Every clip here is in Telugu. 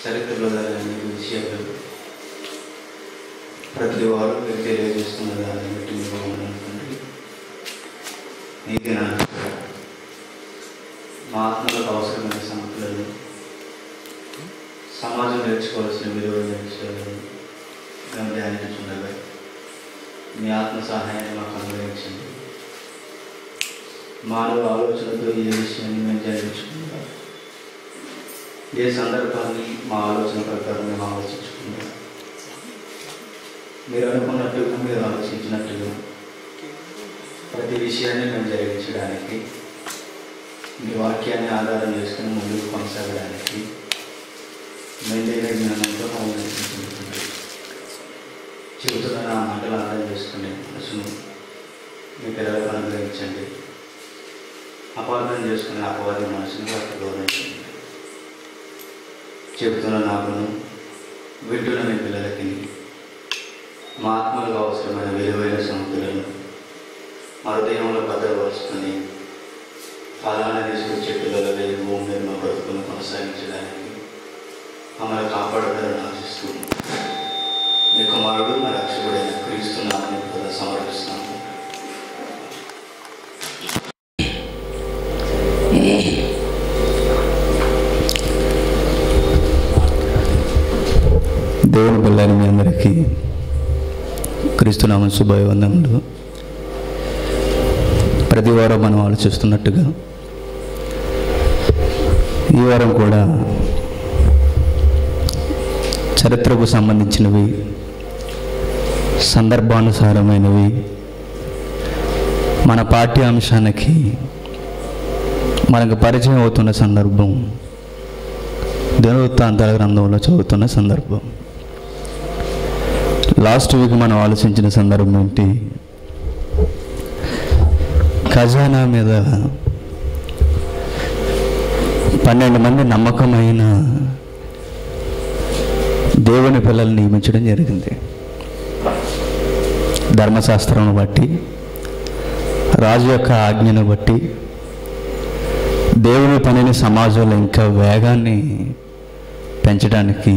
చరిత్రలో జరిగిన ఈ విషయాలు ప్రతి వారు మీరు తెలియజేస్తున్న దాన్ని బట్టి మీకు అనుకుంటుంది నీకే నా నమస్కారం. మా ఆత్మలకు అవసరమైన సమస్యలను సమాజం నేర్చుకోవాల్సిన విలువైన విషయాలను మేము ధ్యానించుండగా మీ ఆత్మ సహాయాన్ని మాకు అనుగ్రహించండి మానవ ఆలోచనతో ఏ విషయాన్ని మేము ధ్యానించుకుంటాం ఏ సందర్భాన్ని మా ఆలోచన ప్రకారం మేము ఆలోచించుకుంటాం మీరు అనుకున్నట్టుగా మీరు ఆలోచించినట్టుగా ప్రతి విషయాన్ని మేము జరిగించడానికి మీ వాక్యాన్ని ఆధారం చేసుకుని ముందుకు కొనసాగడానికి మెండైన జ్ఞానంతో మమ్మల్ని నడిపించుకుంటుంది చెబుతున్న నా మాటలు అర్థం చేసుకునే మనసును మీ పిల్లలకు అనుగ్రహించండి అపార్థం చేసుకునే అపవాది మనసును వారికి గౌరవించండి చెబుతున్న నాకును వింటున్న మీ పిల్లలకి మా ఆత్మలకు అవసరమైన విలువైన సముద్రులను మా హృదయంలో భద్రపరుచుకొని ఫలాన్ని తీసుకొచ్చే పిల్లల వేరు భూమి మీద మా బ్రతుకును కొనసాగించడానికి మమ్మల్ని కాపాడతారని ఆశిస్తూ మీ కుమారుడు మా రక్షకుడైన క్రీస్తున్నామని కూడా సమర్పిస్తున్నాము దేవుని పిల్లని మీ అందరికీ క్రీస్తునామ శుభవందములు ప్రతి వారం మనం ఆలోచిస్తున్నట్టుగా ఈ వారం కూడా చరిత్రకు సంబంధించినవి సందర్భానుసారమైనవి మన పాఠ్యాంశానికి మనకు పరిచయం అవుతున్న సందర్భం దినవృత్తాంతాల గ్రంథంలో చదువుతున్న సందర్భం లాస్ట్ వీక్ మనం ఆలోచించిన సందర్భం ఏంటి ఖజానా మీద పన్నెండు మంది నమ్మకమైన దేవుని పిల్లలు నియమించడం జరిగింది ధర్మశాస్త్రం బట్టి రాజు యొక్క ఆజ్ఞను బట్టి దేవుని పనిని సమాజంలో ఇంకా వేగాన్ని పెంచడానికి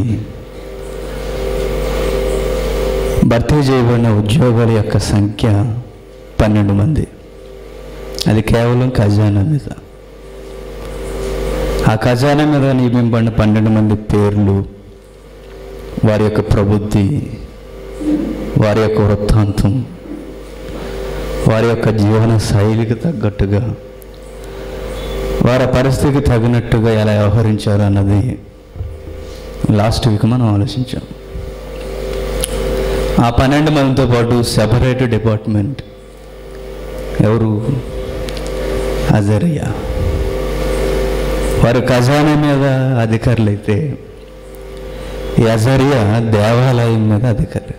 భర్తీ చేయబడిన ఉద్యోగుల యొక్క సంఖ్య పన్నెండు మంది అది కేవలం ఖజానా మీద ఆ ఖజానా మీద నియమింపబడిన పన్నెండు మంది పేర్లు వారి యొక్క ప్రబుద్ధి వారి యొక్క వృత్తాంతం వారి యొక్క జీవన శైలికి తగ్గట్టుగా వారి పరిస్థితికి తగినట్టుగా ఎలా వ్యవహరించారు అన్నది లాస్ట్ వీక్ మనం ఆలోచించాం ఆ పన్నెండు మందితో పాటు సెపరేట్ డిపార్ట్మెంట్ ఎవరు అజరియా వారు ఖజానా మీద అధికారులు అయితే ఈ అజరియా దేవాలయం మీద అధికారి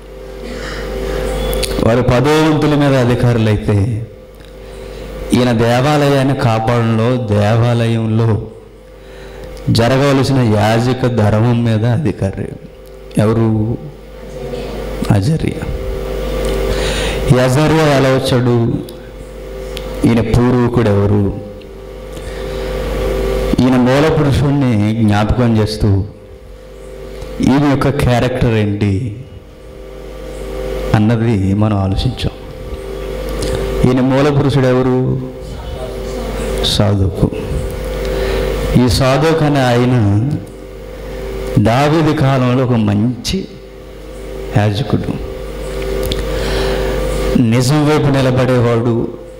వారు పదోవంతుల మీద అధికారులు అయితే ఈయన దేవాలయాన్ని కాపాడంలో దేవాలయంలో జరగవలసిన యాజక ధర్మం మీద అధికారి ఎవరు అజరియా ఈ అజరియా ఎలా వచ్చాడు ఈయన పూర్వీకుడు ఎవరు ఈయన మూల పురుషుణ్ణి జ్ఞాపకం చేస్తూ ఈయన యొక్క క్యారెక్టర్ ఏంటి అన్నది మనం ఆలోచించాం ఈయన మూల పురుషుడు ఎవరు సాధుకు ఈ సాధుక్ అనే ఆయన దావిది కాలంలో ఒక మంచి యాజకుడు నిజం వైపు నిలబడేవాడు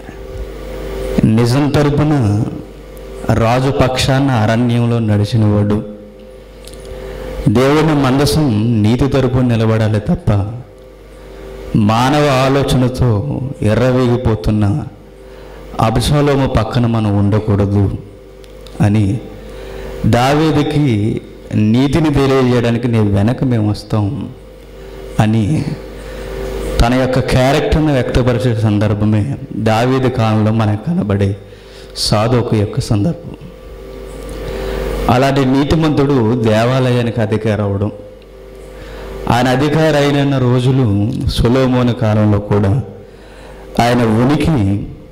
నిజం తరపున రాజు పక్షాన అరణ్యంలో నడిచినవాడు దేవుని మందసం నీతి తరపున నిలబడాలి తప్ప మానవ ఆలోచనతో ఎర్రవేగిపోతున్న అభిషాలోము పక్కన మనం ఉండకూడదు అని దావేదికి నీతిని తెలియజేయడానికి నీ వెనక మేము వస్తాం అని తన యొక్క క్యారెక్టర్ను వ్యక్తపరిచే సందర్భమే దావీది కాలంలో మనకు కనబడే సాధుకు యొక్క సందర్భం అలాంటి నీతిమంతుడు దేవాలయానికి అధికారి అవడం ఆయన అధికారి అయిన రోజులు సులోమోని కాలంలో కూడా ఆయన ఉనికి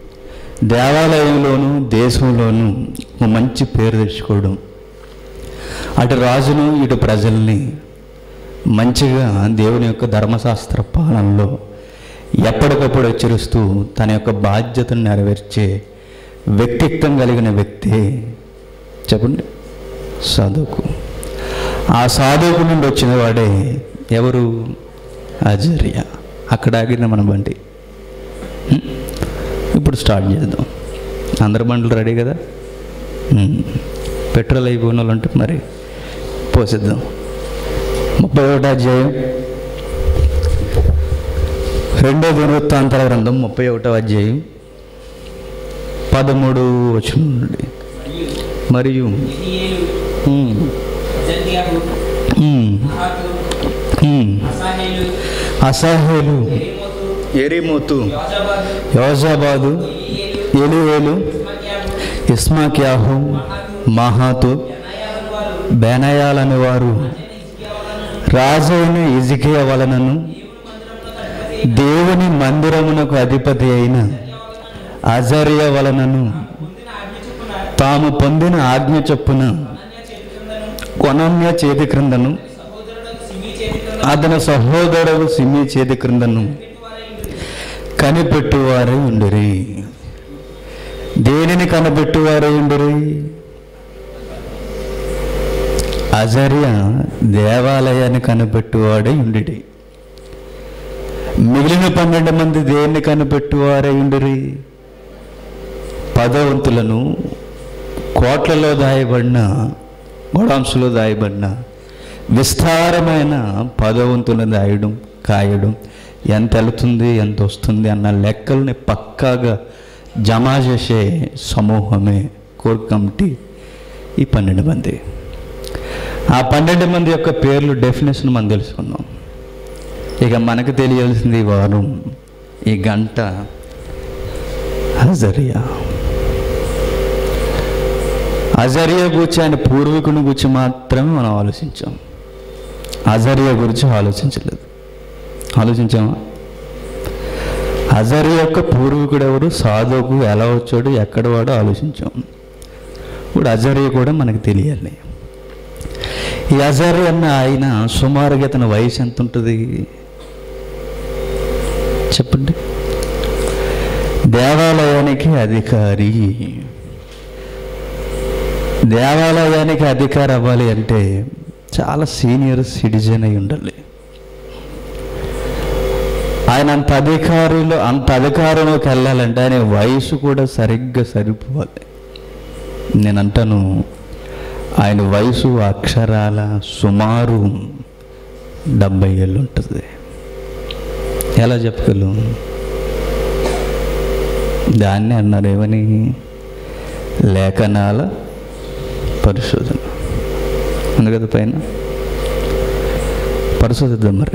దేవాలయంలోనూ దేశంలోనూ ఒక మంచి పేరు తెచ్చుకోవడం అటు రాజును ఇటు ప్రజల్ని మంచిగా దేవుని యొక్క ధర్మశాస్త్ర పాలనలో ఎప్పటికప్పుడు హెచ్చరిస్తూ తన యొక్క బాధ్యతను నెరవేర్చే వ్యక్తిత్వం కలిగిన వ్యక్తి చెప్పండి సాధుకు ఆ సాధుకు నుండి వచ్చిన వాడే ఎవరు అజర్య అక్కడ ఆగిన మన బండి హ్మ్? ఇప్పుడు స్టార్ట్ చేద్దాం అందరి బండ్లు రెడీ కదా హ్మ్. పెట్రోల్ అయిపోయిన వాళ్ళు ఉంటే మరి పోసిద్దాం ముప్పై ఒకటో అధ్యాయం రెండో దినవృత్తాంతర గ్రంథం ముప్పై ఒకటో అధ్యాయం పదమూడు వచ్చిన నుండి మరియు ఇహియేలు, హ్మ్, జంధ్యాహు, హ్మ్, మహాతు, హ్మ్. అసాహేలు, అసాహేలు ఎరీమోతు, ఎరిమోతు యోజాబాదు, యోజాబాదు ఎలీయేలు, ఎలివేలు ఇస్మాక్యాహు, ఇస్మాక్యాహు మహాతు బెనాయాలను వారు బెనయాలని వారు రాజైన ఇజికియ వలనను దేవుని మందిరమునకు అధిపతి అయిన అజర్య వలనను పొందిన ఆజ్ఞ చొప్పున తాము పొందిన ఆజ్ఞ చొప్పున అనన్య చేతులందను కొనన్య చేతి క్రిందను సహోదరుడు సిమి చేతులను అతని సహోదరుడు సిమి చేతి క్రిందను కనిపెట్టువారై ఉండిరి దేనిని కనిపెట్టువారై ఉండిరి అజర్య దేవాలయాన్ని కనిపెట్టువాడై ఉండిరి మిగిలిన పన్నెండు మంది దేన్ని కనిపెట్టువారై ఉండిరి పదవంతులను కోట్లలో దాయబడిన గొడాంశలో దాయబడిన విస్తారమైన పదవంతులను దాయడం కాయడం ఎంత వెళుతుంది ఎంత వస్తుంది అన్న లెక్కల్ని పక్కాగా జమ చేసే సమూహమే కోర్ కమిటీ ఈ పన్నెండు మంది ఆ పన్నెండు మంది యొక్క పేర్లు డెఫినేషన్ మనం తెలుసుకుందాం ఇక మనకు తెలియాల్సింది ఈ వారం ఈ గంట హజరియా అజరియా గురించి ఆయన పూర్వీకుని గురించి మాత్రమే మనం ఆలోచించాం అజరియా గురించి ఆలోచించలేదు ఆలోచించామా అజర్ యొక్క పూర్వీకుడు ఎవరు సాధువుకు ఎలా వచ్చాడు ఎక్కడ వాడో ఆలోచించాం ఇప్పుడు అజర్య కూడా మనకు తెలియాలి ఈ అజర్య అన్న ఆయన సుమారుగా అతని వయసు ఎంత ఉంటుంది చెప్పండి దేవాలయానికి అధికారి దేవాలయానికి అధికారి అవ్వాలి అంటే చాలా సీనియర్ సిటిజన్ అయి ఉండాలి ఆయన అంత అధికారులు అంత అధికారంలోకి వెళ్ళాలంటే ఆయన వయసు కూడా సరిగ్గా సరిపోవాలి నేను అంటాను ఆయన వయసు అక్షరాల సుమారు డెబ్బై ఏళ్ళు ఉంటుంది ఎలా చెప్పగలం దాన్ని అన్నారు ఏమని లేఖనాల పరిశోధన ఉంది కదా పైన పరిశోధిద్దాం మరి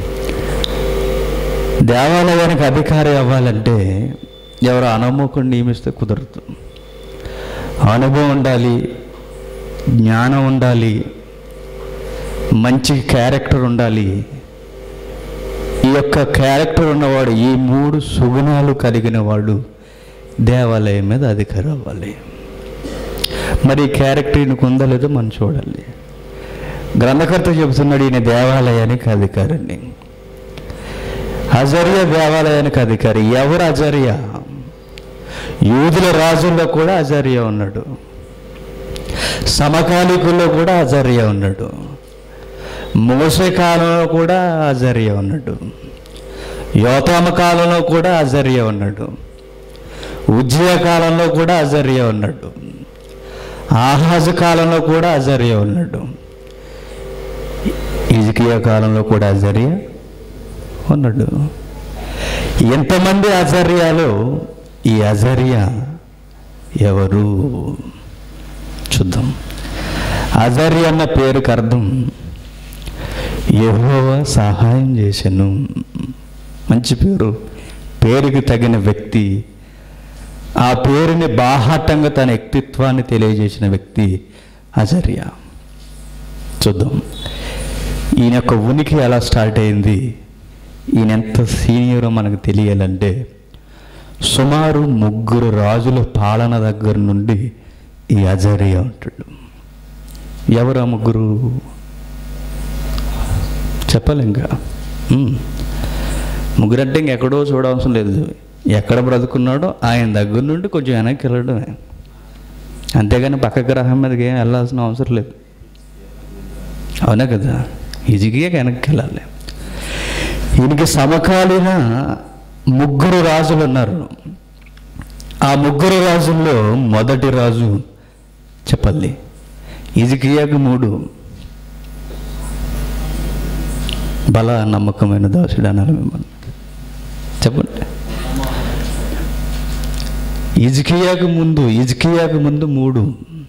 దేవాలయానికి అధికారి అవ్వాలంటే ఎవరు అనుమోకుని నియమిస్తే కుదరదు అనుభవం ఉండాలి జ్ఞానం ఉండాలి మంచి క్యారెక్టర్ ఉండాలి ఈ యొక్క క్యారెక్టర్ ఉన్నవాడు ఈ మూడు సుగుణాలు కలిగిన వాడు దేవాలయం మీద అధికారి అవ్వాలి మరి ఈ క్యారెక్టర్ ఈయనకు ఉందా లేదో మనం చూడాలి గ్రంథకర్త చెబుతున్నాడు ఈయన దేవాలయానికి అధికారిని అజర్య దేవాలయానికి అధికారి ఎవరు అజర్య యూదుల రాజుల్లో కూడా అజర్య ఉన్నాడు సమకాలికుల్లో కూడా అజర్య ఉన్నాడు మోసే కాలంలో కూడా అజర్య ఉన్నాడు యోతామ కాలంలో కూడా అజర్య ఉన్నాడు ఉజ్జయ కాలంలో కూడా అజర్య ఉన్నాడు ఆహాజ కాలంలో కూడా అజర్య ఉన్నాడు ఇజికియా కాలంలో కూడా అజర్య ఉన్నాడు ఎంతమంది అజర్యాలు ఈ అజర్య ఎవరు చూద్దాం అజర్య అన్న పేరుకి అర్థం యెహోవా సహాయం చేశాను మంచి పేరు పేరుకి తగిన వ్యక్తి ఆ పేరుని బాహాటంగా తన వ్యక్తిత్వాన్ని తెలియజేసిన వ్యక్తి అజర్య చూద్దాం ఈయన యొక్క ఉనికి ఎలా స్టార్ట్ అయింది ఈయన ఎంత సీనియరో మనకు తెలియాలంటే సుమారు ముగ్గురు రాజుల పాలన దగ్గర నుండి ఈ అజర్య ఉంటాడు ఎవరు ఆ ముగ్గురు చెప్పాలి ఇంకా ఉమ్. ముగ్గురు అంటే ఇంకెక్కడో చూడవసరం లేదు ఎక్కడ బ్రతుకున్నాడో ఆయన దగ్గర నుండి కొంచెం వెనక్కి వెళ్ళడమే అంతేగాని పక్క గ్రహం మీదకి ఏం వెళ్ళాల్సిన అవసరం లేదు అవునా కదా ఇజిగియే వెనక్కి వెళ్ళాలి ఈయనకి సమకాలీన ముగ్గురు రాజులు ఉన్నారు ఆ ముగ్గురు రాజుల్లో మొదటి రాజు చెప్పాలి ఇజికియాకు మూడు బల నమ్మకమైన దాసుడు అనాలి మిమ్మల్ని చెప్పండి ఇజ్కియాకు ముందు ఇజ్కియాకు ముందు మూడు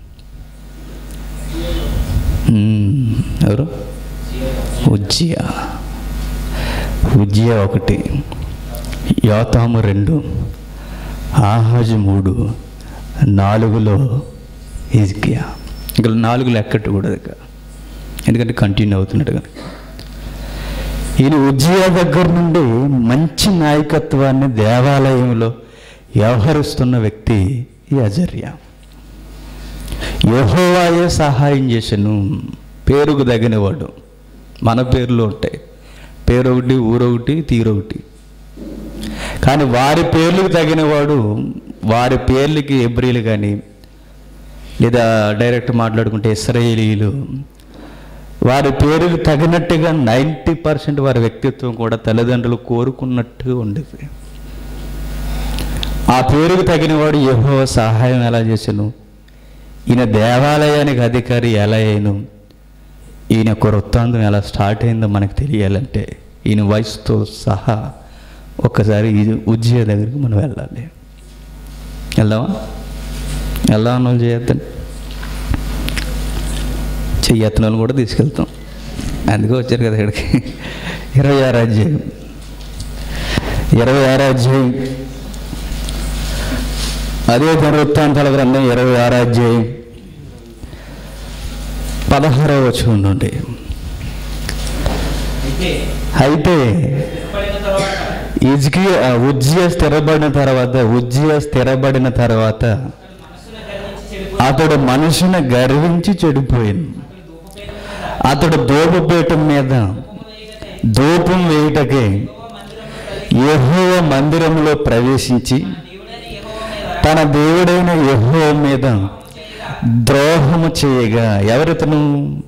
మ్మ్. ఎవరు ఉజ్జియా ఉజ్జియా ఒకటి యోతాము రెండు ఆహాజు మూడు నాలుగులో ఇజ్కియా ఇంకా నాలుగు లెక్కట్టు కూడా ఇక ఎందుకంటే కంటిన్యూ అవుతున్నాడు కనుక ఈయన ఉజ్జియా దగ్గర నుండి మంచి నాయకత్వాన్ని దేవాలయంలో వ్యవహరిస్తున్న వ్యక్తి ఈ అజర్య యెహోవాయే సహాయం చేశాను పేరుకు తగినవాడు మన పేర్లు ఉంటాయి పేరు ఒకటి ఊరొకటి తీరొకటి కానీ వారి పేర్లకు తగినవాడు వారి పేర్లకి ఎబ్రిలు కానీ లేదా డైరెక్ట్ మాట్లాడుకుంటే ఇస్రాయేలీలు వారి పేరుకు తగినట్టుగా నైంటీ పర్సెంట్ వారి వ్యక్తిత్వం కూడా తల్లిదండ్రులు కోరుకున్నట్టుగా ఉండేది ఆ పేరుకు తగినవాడు యెహో సహాయం ఎలా చేశాను ఈయన దేవాలయానికి అధికారి ఎలా అయ్యాను ఈయన యొక్క వృత్తాంతం ఎలా స్టార్ట్ అయిందో మనకు తెలియాలంటే ఈయన వయసుతో సహా ఒక్కసారి ఈ ఉజ్జయ దగ్గరికి మనం వెళ్ళాలి వెళ్దామా వెళ్దాం వాళ్ళు చేయొద్దండి చెయ్యత్తిన వాళ్ళు కూడా తీసుకెళ్తాం అందుకే వచ్చారు కదా ఇక్కడికి ఇరవై ఆరు అధ్యాయం ఇరవై ఆరు అధ్యాయం అదే వృత్తాంతాల గ్రంథం ఇరవై ఆరు అధ్యాయం పదహారవ వచనం నుండి అయితే అయితే పడిన తర్వాత ఇజ్కి ఉజ్జయ స్థిరపడిన తర్వాత ఉజ్జయ స్థిరపడిన తర్వాత మనసును గర్వించి చెడిపోయి అతడు మనసును గర్వించి చెడిపోయింది అతడు దోపపీఠం మీద ధూపం వేయుటకే యెహోవ మందిరంలో ప్రవేశించి తన దేవుడైన యెహోవ మీద ద్రోహము చేయగా ఎవరితను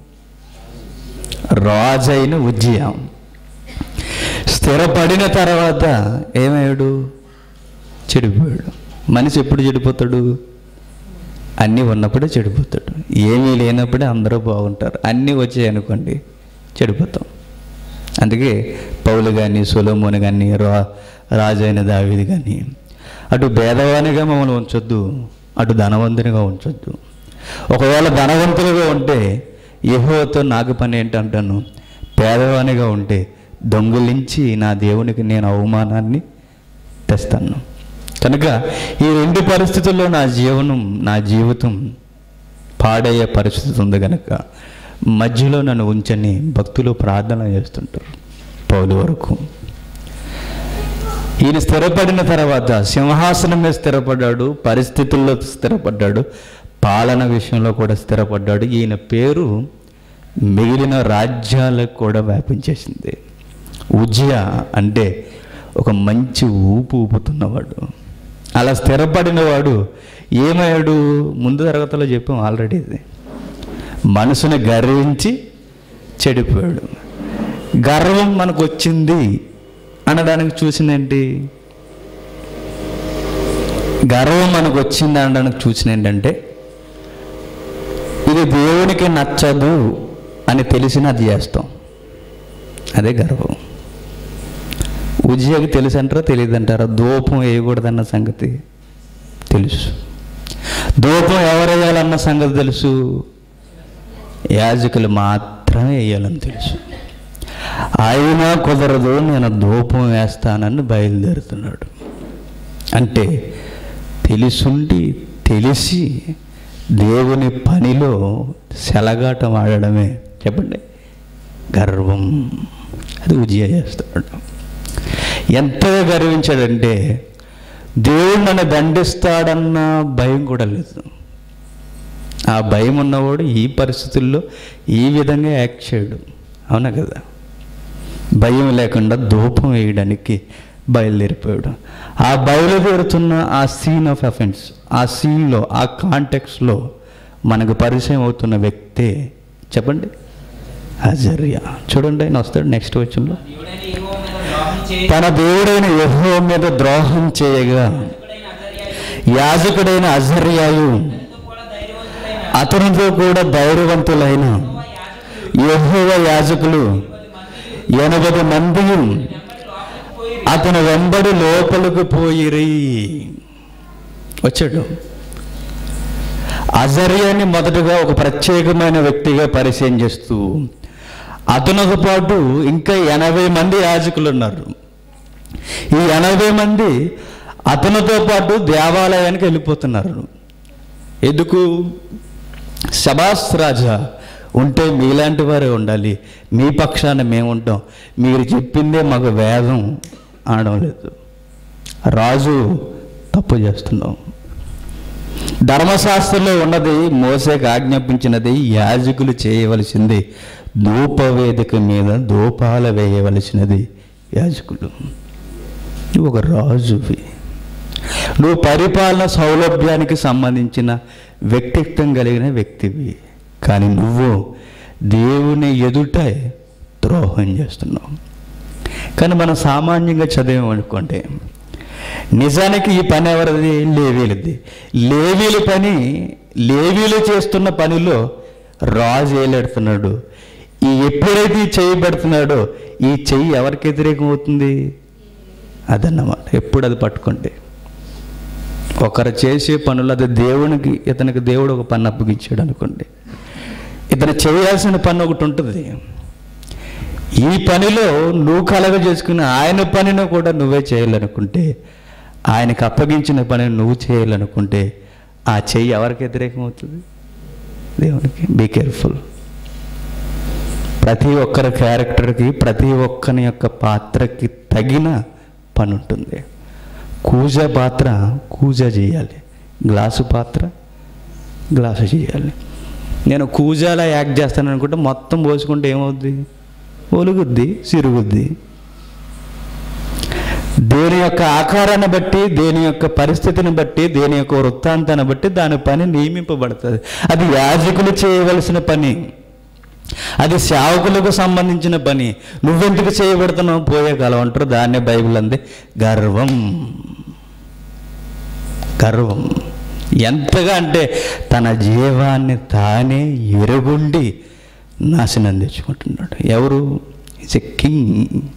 రాజైన ఉజ్జయం స్థిరపడిన తర్వాత ఏమయ్యాడు చెడిపోయాడు మనిషి ఎప్పుడు చెడిపోతాడు అన్నీ ఉన్నప్పుడే చెడిపోతాడు ఏమీ లేనప్పుడే అందరూ బాగుంటారు అన్నీ వచ్చాయి అనుకోండి చెడిపోతాం అందుకే పౌలు కానీ సొలోమోని కానీ రా రాజైన దావిది కానీ అటు భేదవానిగా మమ్మల్ని ఉంచొద్దు అటు ధనవంతునిగా ఉంచొద్దు ఒకవేళ ధనవంతులుగా ఉంటే యెహోవాతో నాకు పని ఏంటంటాను పేదవానిగా ఉంటే దొంగిలించి నా దేవునికి నేను అవమానాన్ని తెస్తాను కనుక ఈ రెండు పరిస్థితుల్లో నా జీవనం నా జీవితం పాడయ్యే పరిస్థితి ఉంది కనుక మధ్యలో నన్ను ఉంచని భక్తులు ప్రార్థన చేస్తుంటారు పౌలు వరకు ఈయన స్థిరపడిన తర్వాత సింహాసనం మీద స్థిరపడ్డాడు పరిస్థితుల్లో స్థిరపడ్డాడు పాలన విషయంలో కూడా స్థిరపడ్డాడు ఈయన పేరు మిగిలిన రాజ్యాలకు కూడా వ్యాపించేసింది ఉజ్జయ అంటే ఒక మంచి ఊపు ఊపుతున్నవాడు అలా స్థిరపడిన వాడు ఏమయ్యాడు ముందు తరగతిలో చెప్పాం ఆల్రెడీ ఇది మనసుని గర్వించి చెడిపోయాడు గర్వం మనకు వచ్చింది అనడానికి చూసిందేంటి గర్వం మనకు వచ్చింది అనడానికి చూసిన ఏంటంటే ఇది దేవునికి నచ్చదు అని తెలిసిన అది చేస్తాం అదే గర్వం ఉజ్జయకి తెలుసు అంటారా తెలియదు అంటారా దూపం వేయకూడదన్న సంగతి తెలుసు దూపం ఎవరు వేయాలన్న సంగతి తెలుసు యాజకులు మాత్రమే వేయాలని తెలుసు అయినా కుదరదు నేను ధూపం వేస్తానని బయలుదేరుతున్నాడు అంటే తెలుసుండి తెలిసి దేవుని పనిలో సెలగాటం ఆడడమే చెప్పండి గర్వం అది ఉజ్జయ చేస్తాడు ఎంతగా గర్వించాడంటే దేవుడు నన్ను దండిస్తాడన్న భయం కూడా లేదు ఆ భయం ఉన్నవాడు ఈ పరిస్థితుల్లో ఈ విధంగా యాక్ట్ చేయడు అవునా కదా భయం లేకుండా ధూపం వేయడానికి బయలుదేరిపోయాడు ఆ బయలుదేరుతున్న ఆ సీన్ ఆఫ్ అఫెన్స్ ఆ సీన్లో ఆ కాంటెక్స్లో మనకు పరిచయం అవుతున్న వ్యక్తే చెప్పండి అజర్యా చూడండి ఆయన వస్తాడు నెక్స్ట్ వచ్చంలో దేవుడైన యెహోవా మీద ద్రోహం చేయి తన దేవుడైన యెహోవా మీద ద్రోహం చేయగా యాజకుడైన యాజకుడైన అజర్యాయు అజర్యాయు అతనితో కూడా ధైర్యవంతుడైన అతనితో కూడా ధైర్యవంతులైన యెహోవా యాజకులు యెహోవా యాజకులు పది మంది ఎనభై మంది వెంబడి లోపలికి పోయి అతని వెంబడి లోపలికి పోయిరి వచ్చాడు అజర్యాన్ని మొదటగా ఒక ప్రత్యేకమైన వ్యక్తిగా పరిచయం చేస్తూ అతనితో పాటు ఇంకా ఎనభై మంది యాజకులు ఉన్నారు ఈ ఎనభై మంది అతనితో పాటు దేవాలయానికి వెళ్ళిపోతున్నారు ఎందుకు శబాస్ రాజా ఉంటే మీలాంటి వారే ఉండాలి మీ పక్షాన మేము ఉంటాం మీరు చెప్పిందే మాకు వేదం అనడం లేదు రాజు తప్పు చేస్తున్నాం ధర్మశాస్త్రంలో ఉన్నది మోసేకి ఆజ్ఞాపించినది యాజకులు చేయవలసింది ధూపవేదిక మీద ధూపాల వేయవలసినది యాజకులు నువ్వు ఒక రాజువి నువ్వు పరిపాలన సౌలభ్యానికి సంబంధించిన వ్యక్తిత్వం కలిగిన వ్యక్తివి కానీ నువ్వు దేవుని ఎదుట ద్రోహం చేస్తున్నావు కానీ మనం సామాన్యంగా చదివామనుకోండి నిజానికి ఈ పని ఎవరిది లేవీలది లేవీల పని లేవీలు చేస్తున్న పనిలో రాజు ఏలెడుతున్నాడు ఈ ఎప్పుడైతే ఈ చెయ్యి పెడుతున్నాడో ఈ చెయ్యి ఎవరికి వ్యతిరేకం అవుతుంది అదన్నమాట ఎప్పుడు అది పట్టుకుంటే ఒకరు చేసే పనులు అది దేవునికి ఇతనికి దేవుడు ఒక పని అప్పగించాడు అనుకోండి ఇతను చేయాల్సిన పని ఒకటి ఉంటుంది ఈ పనిలో నువ్వు కలగ చేసుకుని ఆయన పనిని కూడా నువ్వే చేయాలనుకుంటే ఆయనకు అప్పగించిన పనిని నువ్వు చేయాలనుకుంటే ఆ చెయ్యి ఎవరికి వ్యతిరేకం అవుతుంది దేవునికి బీ కేర్ఫుల్ ప్రతి ఒక్కరి క్యారెక్టర్కి ప్రతి ఒక్కని యొక్క పాత్రకి తగిన పని ఉంటుంది కూజ పాత్ర కూజ చేయాలి గ్లాసు పాత్ర గ్లాసు చేయాలి నేను కూజాలా యాక్ట్ చేస్తాను అనుకుంటే మొత్తం పోసుకుంటే ఏమవుద్ది ఒలుగుద్ది సిరుగుద్ది దేని యొక్క ఆకారాన్ని బట్టి దేని యొక్క పరిస్థితిని బట్టి దేని యొక్క వృత్తాంతాన్ని బట్టి దాని పని నియమింపబడుతుంది అది యాజకులు చేయవలసిన పని అది సేవకులకు సంబంధించిన పని నువ్వెందుకు చేయబడుతున్నావు పోయే కాలం అంటారు దాన్నే బైబిల్ అంది గర్వం గర్వం ఎంతగా అంటే తన జీవాన్ని తానే ఎరుగుండి నాశనం తెచ్చుకుంటున్నాడు ఎవరు ఇస్ ఎ కింగ్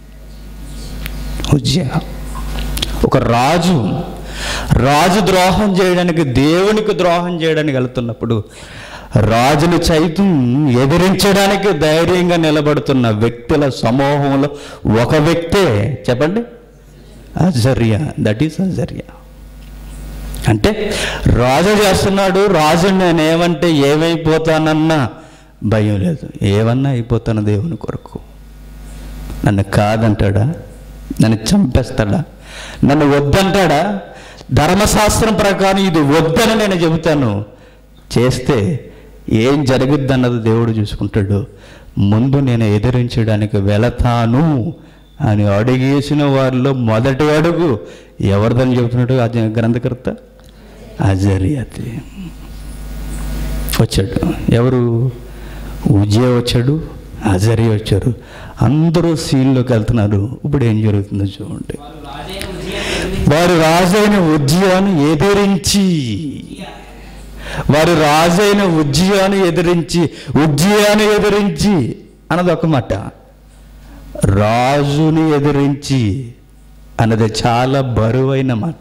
ఉజ్జయ ఒక రాజు రాజు ద్రోహం చేయడానికి దేవునికి ద్రోహం చేయడానికి వెళ్తున్నప్పుడు రాజుని సైతం ఎదిరించడానికి ధైర్యంగా నిలబడుతున్న వ్యక్తుల సమూహంలో ఒక వ్యక్తే చెప్పండి అజర్య దట్ ఈస్ అజర్య అంటే రాజు చేస్తున్నాడు రాజు నేనేమంటే ఏమైపోతానన్నా భయం లేదు ఏమన్నా అయిపోతాను దేవుని కొరకు నన్ను కాదంటాడా నన్ను చంపేస్తాడా నన్ను వద్దంటాడా ధర్మశాస్త్రం ప్రకారం ఇది వద్దని నేను చెబుతాను చేస్తే ఏం జరుగుద్ది అన్నది దేవుడు చూసుకుంటాడు ముందు నేను ఎదిరించడానికి వెళతాను అని అడుగేసిన వారిలో మొదటి అడుగు ఎవరిదని చెబుతున్నాడు ఆ గ్రంథకర్త అజరియాతి వచ్చాడు ఎవరు ఉజయ వచ్చాడు అజరి వచ్చారు అందరూ సీన్లోకి వెళ్తున్నారు ఇప్పుడు ఏం జరుగుతుందో చూడండి వారు రాజైన ఉజ్జీయాను వారు రాజైన ఉజ్జయాను ఎదిరించి వారు రాజైన ఉజ్జయాను ఎదిరించి ఉజ్జయాను ఎదిరించి అన్నది ఒక మాట రాజుని ఎదిరించి అన్నది చాలా బరువైన మాట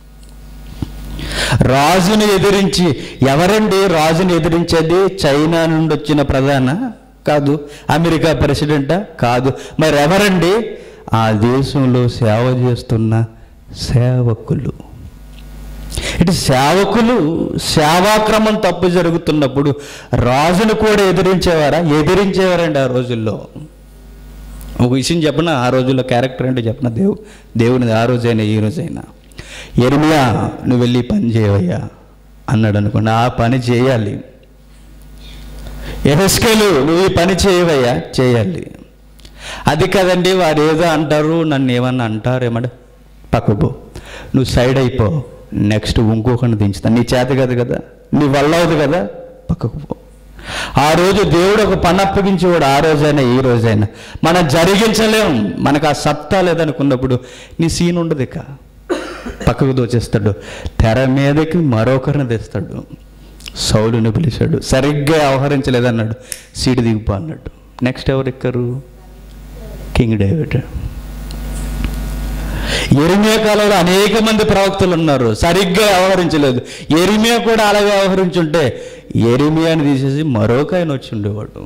రాజుని ఎదిరించి ఎవరండి రాజుని ఎదిరించేది చైనా నుండి వచ్చిన ప్రధాన కాదు అమెరికా ప్రెసిడెంటా కాదు మరి ఎవరండి ఆ దేశంలో సేవ చేస్తున్న సేవకులు ఇటు సేవకులు సేవాక్రమం తప్పు జరుగుతున్నప్పుడు రాజును కూడా ఎదిరించేవారా ఎదిరించేవారండి ఆ రోజుల్లో ఒక విషయం చెప్పిన ఆ రోజుల్లో క్యారెక్టర్ అంటే చెప్పిన దేవు దేవుని ఆ రోజైనా ఈ రోజైనా ఎరిమియా నువ్వు వెళ్ళి ఈ పని చేయవయ్యా అన్నాడు అనుకోండి ఆ పని చేయాలి ఎహెస్కేలు నువ్వు ఈ పని చేయవయ్యా చేయాలి అది కదండి వారు ఏదో అంటారు నన్ను ఏమన్నా అంటారు ఏమన్నా పక్కకు పో నువ్వు సైడ్ అయిపో నెక్స్ట్ ఇంకొకరిని దించుతాను నీ చేత కదా కదా నీ వల్ల అవుతుంది కదా పక్కకు పో ఆ రోజు దేవుడు ఒక పని అప్పగించేవాడు ఆ రోజైనా ఈ రోజైనా మనం జరిగించలేం మనకు ఆ సత్తా లేదనుకున్నప్పుడు నీ సీన్ ఉండదు ఇక పక్కకు దోచేస్తాడు తెర మీదకి మరొకరిని తెస్తాడు సౌలుని పిలిచాడు సరిగ్గా వ్యవహరించలేదన్నాడు సీటు దిగిపో అన్నాడు నెక్స్ట్ ఎవరు ఎక్కరు కింగ్ డేవిడ్ ఎరిమియా కాలంలో అనేక మంది ప్రవక్తలు ఉన్నారు సరిగ్గా వ్యవహరించలేదు ఎరిమియా కూడా అలాగే వ్యవహరించుంటే ఎరిమియాని తీసేసి మరొక ఆయన వచ్చి ఉండేవాడు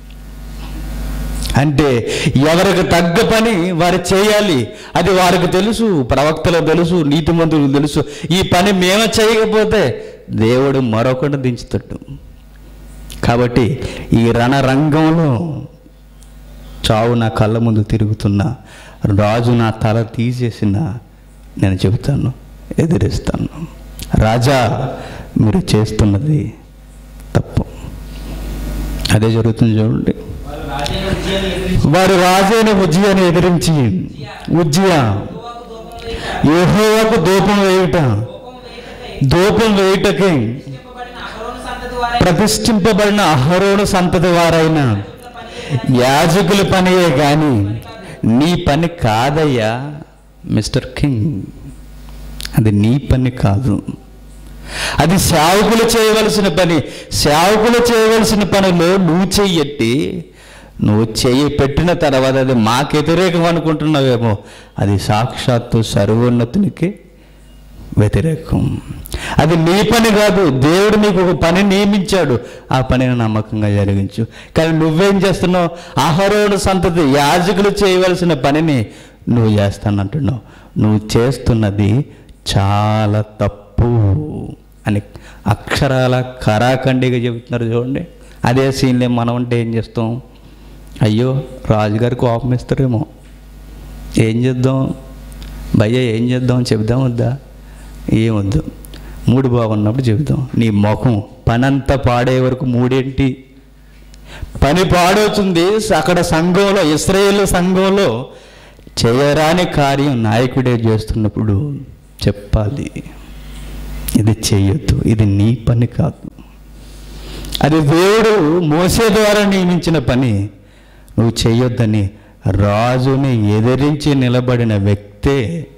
అంటే ఎవరికి తగ్గ పని వారు చేయాలి అది వారికి తెలుసు ప్రవక్తలకు తెలుసు నీతిమంతులకు తెలుసు ఈ పని మేము చేయకపోతే దేవుడు మరొకటి దించుతాడు కాబట్టి ఈ రణరంగంలో చావు నా కళ్ళ ముందు తిరుగుతున్న రాజు నా తల తీసేసిన నేను చెబుతాను ఎదిరిస్తాను రాజా మీరు చేస్తున్నది తప్పు అదే జరుగుతుంది చూడండి వారు రాజైన ఉజ్జయాన్ని ఎదిరించి వారు రాజైన ఉజ్జయాన్ని ఎదిరించి ఉజ్జయ యెహోవాకు ధూపం వేయుట ధూపం వేయుటకి చెప్పబడిన అహరోను సంతతి వారై ప్రతిష్ఠింపబడిన అహరోను సంతతి వారైన యాజకుల పనియే గాని నీ పని కాదయ్యా మిస్టర్ కింగ్ అది నీ పని కాదు అది సేవకులు చేయవలసిన పని సేవకులు చేయవలసిన పనిలో నువ్వు చెయ్యట్టి నువ్వు చెయ్యి పెట్టిన తర్వాత అది మాకు వ్యతిరేకం అనుకుంటున్నావేమో అది సాక్షాత్తు సర్వోన్నతునికి వ్యతిరేకం అది నీ పని కాదు దేవుడు నీకు ఒక పని నియమించాడు ఆ పనిని నమ్మకంగా జరిగించు కానీ నువ్వేం చేస్తున్నావు ఆహారోడు సంతతి యాజకులు చేయవలసిన పనిని నువ్వు చేస్తానంటున్నావు నువ్వు చేస్తున్నది చాలా తప్పు అని అక్షరాల కరాఖండిగా చెబుతున్నారు చూడండి అదే సీన్లే మనం అంటే ఏం చేస్తాం అయ్యో రాజుగారికి కోపం ఇస్తారేమో ఏం చేద్దాం భయ్య ఏం చేద్దాం చెబుదాం వద్దా ఏం వద్దు మూడు బాగున్నప్పుడు చెబుదాం నీ ముఖం పనంతా పాడే వరకు మూడేంటి పని పాడవుతుంది అక్కడ సంఘంలో ఇస్రాయేల్ సంఘంలో చేయరాని కార్యం నాయకుడే చేస్తున్నప్పుడు చెప్పాలి ఇది చేయొద్దు ఇది నీ పని కాదు అది దేవుడు మోసే ద్వారా నియమించిన పని నువ్వు చేయొద్దని రాజుని ఎదిరించి నిలబడిన వ్యక్తే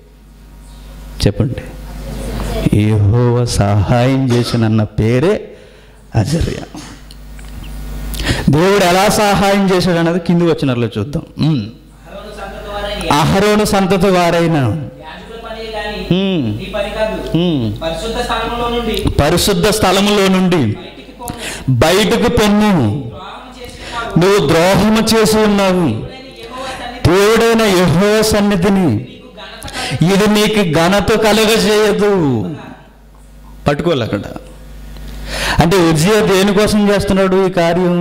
చెప్పండి ఏహోవ సహాయం చేసినన్న పేరే అజర్య దేవుడు ఎలా సహాయం చేశాడు అన్నది కింది వచ్చినట్లు చూద్దాం ఉమ్. అహరోను సంతతి వారై అహరోను సంతతి వారైన యాజకుల పనియే గాని ఉమ్, నీ పని కాదు ఉమ్, పరిశుద్ధ స్థలములో నుండి పరిశుద్ధ స్థలములో నుండి బయటికి పొమ్ము బయటకు పొమ్ము ద్రోహం చేసిన నువ్వు ద్రోహము చేసి ఉన్నావు యెహోవా సన్నిధి దేవుడైన యహో సన్నిధిని నీకు ఘనత ఇది నీకు ఘనత కలుగజేయదు పట్టుకోలే అక్కడ అంటే విజయ దేనికోసం చేస్తున్నాడు ఈ కార్యం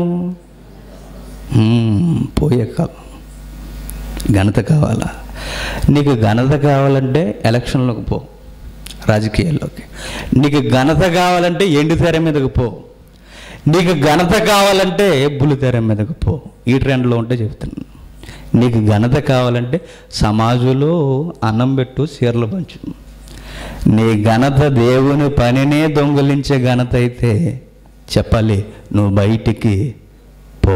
హ్మ్, పోయే కాలం ఘనత కావాలా నీకు ఘనత కావాలంటే ఎలక్షన్లోకి పో రాజకీయాల్లోకి నీకు ఘనత కావాలంటే ఎండు తెర మీదకు పో నీకు ఘనత కావాలంటే బుల్లి తెర మీదకు పో ఈ ట్రెండ్లో ఉంటే చెప్తున్నాను నీకు ఘనత కావాలంటే సమాజంలో అన్నం పెట్టు చీరలు పంచు నీ ఘనత దేవుని పనినే దొంగిలించే ఘనత అయితే చెప్పాలి నువ్వు బయటికి పో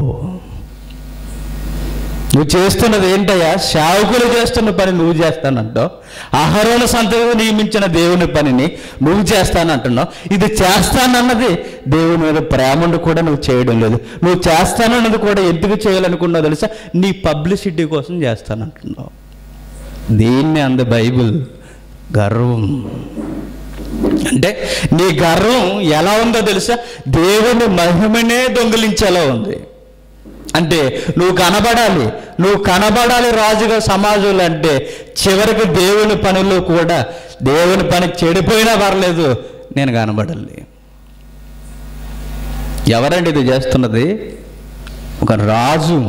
నువ్వు చేస్తున్నది ఏంటయ్యా సేవకులు చేస్తున్న పని నువ్వు చేస్తానంటావు ఆహారాల సంతగా నియమించిన దేవుని పనిని నువ్వు చేస్తానంటున్నావు ఇది చేస్తానన్నది దేవుని మీద ప్రేమను కూడా నువ్వు చేయడం లేదు నువ్వు చేస్తానన్నది కూడా ఎందుకు చేయాలనుకున్నావు తెలుసా నీ పబ్లిసిటీ కోసం చేస్తానంటున్నావు దీన్ని అంద బైబిల్ గర్వం అంటే నీ గర్వం ఎలా ఉందో తెలుసా దేవుని మహిమనే దొంగిలించేలా ఉంది అంటే నువ్వు కనబడాలి నువ్వు కనబడాలి రాజుగా సమాజంలో అంటే చివరికి దేవుని పనులు కూడా దేవుని పని చెడిపోయినా పర్లేదు నేను కనబడాలి ఎవరండి ఇది చేస్తున్నది ఒక రాజు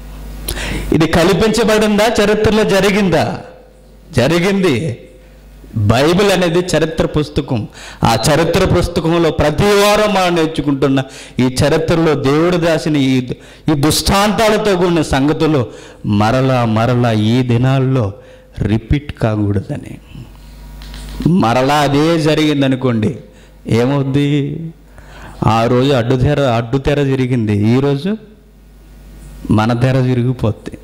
ఇది కల్పించబడిందా చరిత్రలో జరిగిందా జరిగింది బైబిల్ అనేది చరిత్ర పుస్తకం ఆ చరిత్ర పుస్తకంలో ప్రతి వారం మనం నేర్చుకుంటున్న ఈ చరిత్రలో దేవుడు దాసిన ఈ ఈ దుష్టాంతాలతో కూడిన సంగతులు మరలా మరలా ఈ దినాల్లో రిపీట్ కాకూడదని మరలా అదే జరిగిందనుకోండి ఏమవుద్ది ఆ రోజు అడ్డు తెర అడ్డు తెర జరిగింది ఈరోజు మన తెర తిరిగిపోద్ది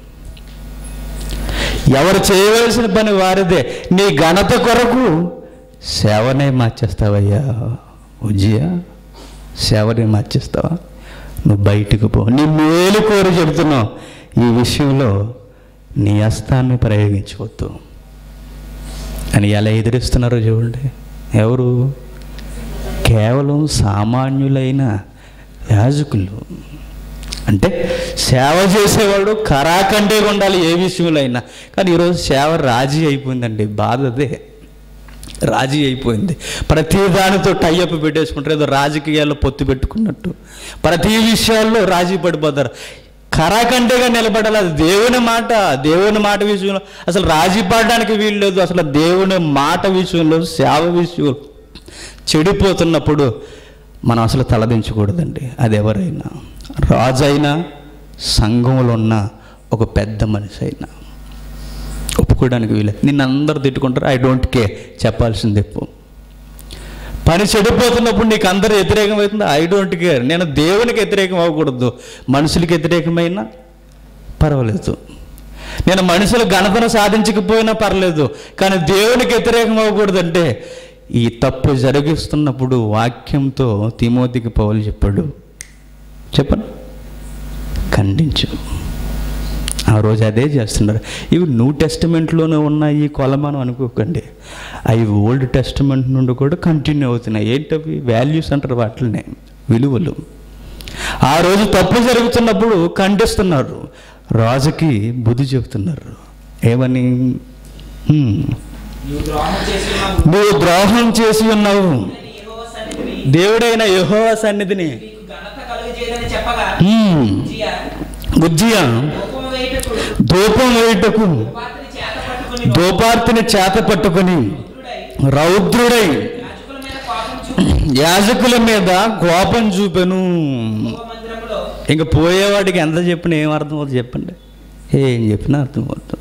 ఎవరు చేయవలసిన పని వారిదే నీ ఘనత కొరకు సేవనే మార్చేస్తావయ్యా ఉజ్జియా సేవనే మార్చేస్తావా నువ్వు బయటకు పో నీ మేలు కోరి చెబుతున్నావు ఈ విషయంలో నీ హస్తాన్ని ప్రయోగించవద్దు అని ఎలా ఎదిరిస్తున్నారో చూడండి ఎవరు కేవలం సామాన్యులైన యాజకులు అంటే సేవ చేసేవాడు కరాకంటే ఉండాలి ఏ విషయంలో అయినా కానీ ఈరోజు సేవ రాజీ అయిపోయిందండి బాధ అదే రాజీ అయిపోయింది ప్రతి దానితో టైఅప్ పెట్టేసుకుంటారు ఏదో రాజకీయాల్లో పొత్తు పెట్టుకున్నట్టు ప్రతి విషయాల్లో రాజీ పడిపోతారు కరాకంటేగా నిలబడాలి అది దేవుని మాట దేవుని మాట విషయంలో అసలు రాజీ పడడానికి వీలు లేదు అసలు దేవుని మాట విషయంలో సేవ విషయంలో చెడిపోతున్నప్పుడు మనం అసలు తలదించకూడదండి అది ఎవరైనా రాజు అయినా సంఘంలో ఉన్న ఒక పెద్ద మనిషి అయినా ఒప్పుకోవడానికి వీలే నిన్ను అందరూ తిట్టుకుంటారు ఐ డోంట్ కేర్ చెప్పాల్సింది చెప్పు పని చెడిపోతున్నప్పుడు నీకు అందరూ వ్యతిరేకం అవుతుంది ఐ డోంట్ కేర్ నేను దేవునికి వ్యతిరేకం అవ్వకూడదు మనుషులకి వ్యతిరేకమైనా పర్వాలేదు నేను మనుషుల ఘనతను సాధించకపోయినా పర్లేదు కానీ దేవునికి వ్యతిరేకం అవ్వకూడదు అంటే ఈ తప్పు జరిగిస్తున్నప్పుడు వాక్యంతో తిమోతికి పౌలు చెప్పాడు చెప్పను ఖండించు ఆ రోజు అదే చేస్తున్నారు ఇవి న్యూ టెస్టిమెంట్లోనే ఉన్న ఈ కొలమానం అనుకోకండి అవి ఓల్డ్ టెస్టిమెంట్ నుండి కూడా కంటిన్యూ అవుతున్నాయి ఏంటవి వాల్యూస్ అంటారు వాటిని విలువలు ఆ రోజు తప్పు జరుగుతున్నప్పుడు ఖండిస్తున్నారు రాజుకి బుద్ధి చెబుతున్నారు ఏమని హ్మ్, నీవు ద్రోహం చేసి ఉన్నావు నువ్వు ద్రోహం చేసి ఉన్నావు నేను యెహోవా సన్నిధిని దేవుడైన యెహోవా సన్నిధిని నీకు ఘనత కలుగజేయదని చెప్పగా హ్మ్, ఉజ్జియా ఉజ్జియా కోపం వేయుటకు ధూపం వేయుటకు ఉపాధిని చేత పట్టుకుని ధూపార్తిని చేత పట్టుకొని రుద్రుడై రౌద్రుడై యాజకుల మీద కోపం చూపి యాజకుల మీద కోపం చూపెను యెహోవా మందిరములో ఇంక పోయేవాడికి ఎంత చెప్పినా ఏం అర్థమవుతుంది చెప్పండి ఏం చెప్పినా అర్థమవుతుంది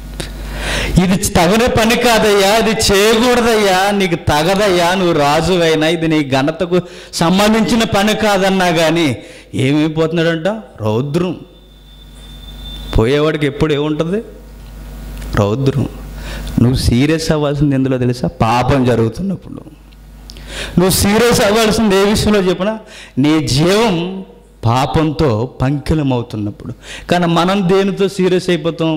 ఇది తగని పని కాదయ్యా ఇది చేయకూడదయ్యా నీకు తగదయ్యా నువ్వు రాజువైనా ఇది నీ ఘనతకు సంబంధించిన పని కాదన్నా కానీ ఏమైపోతున్నాడంట రౌద్రం పోయేవాడికి ఎప్పుడు ఏముంటుంది రౌద్రం నువ్వు సీరియస్ అవ్వాల్సింది ఎందులో తెలుసా పాపం జరుగుతున్నప్పుడు నువ్వు సీరియస్ అవ్వాల్సింది ఏ విషయంలో చెప్పినా నీ జీవం పాపంతో పంకిలం అవుతున్నప్పుడు కానీ మనం దేనితో సీరియస్ అయిపోతాం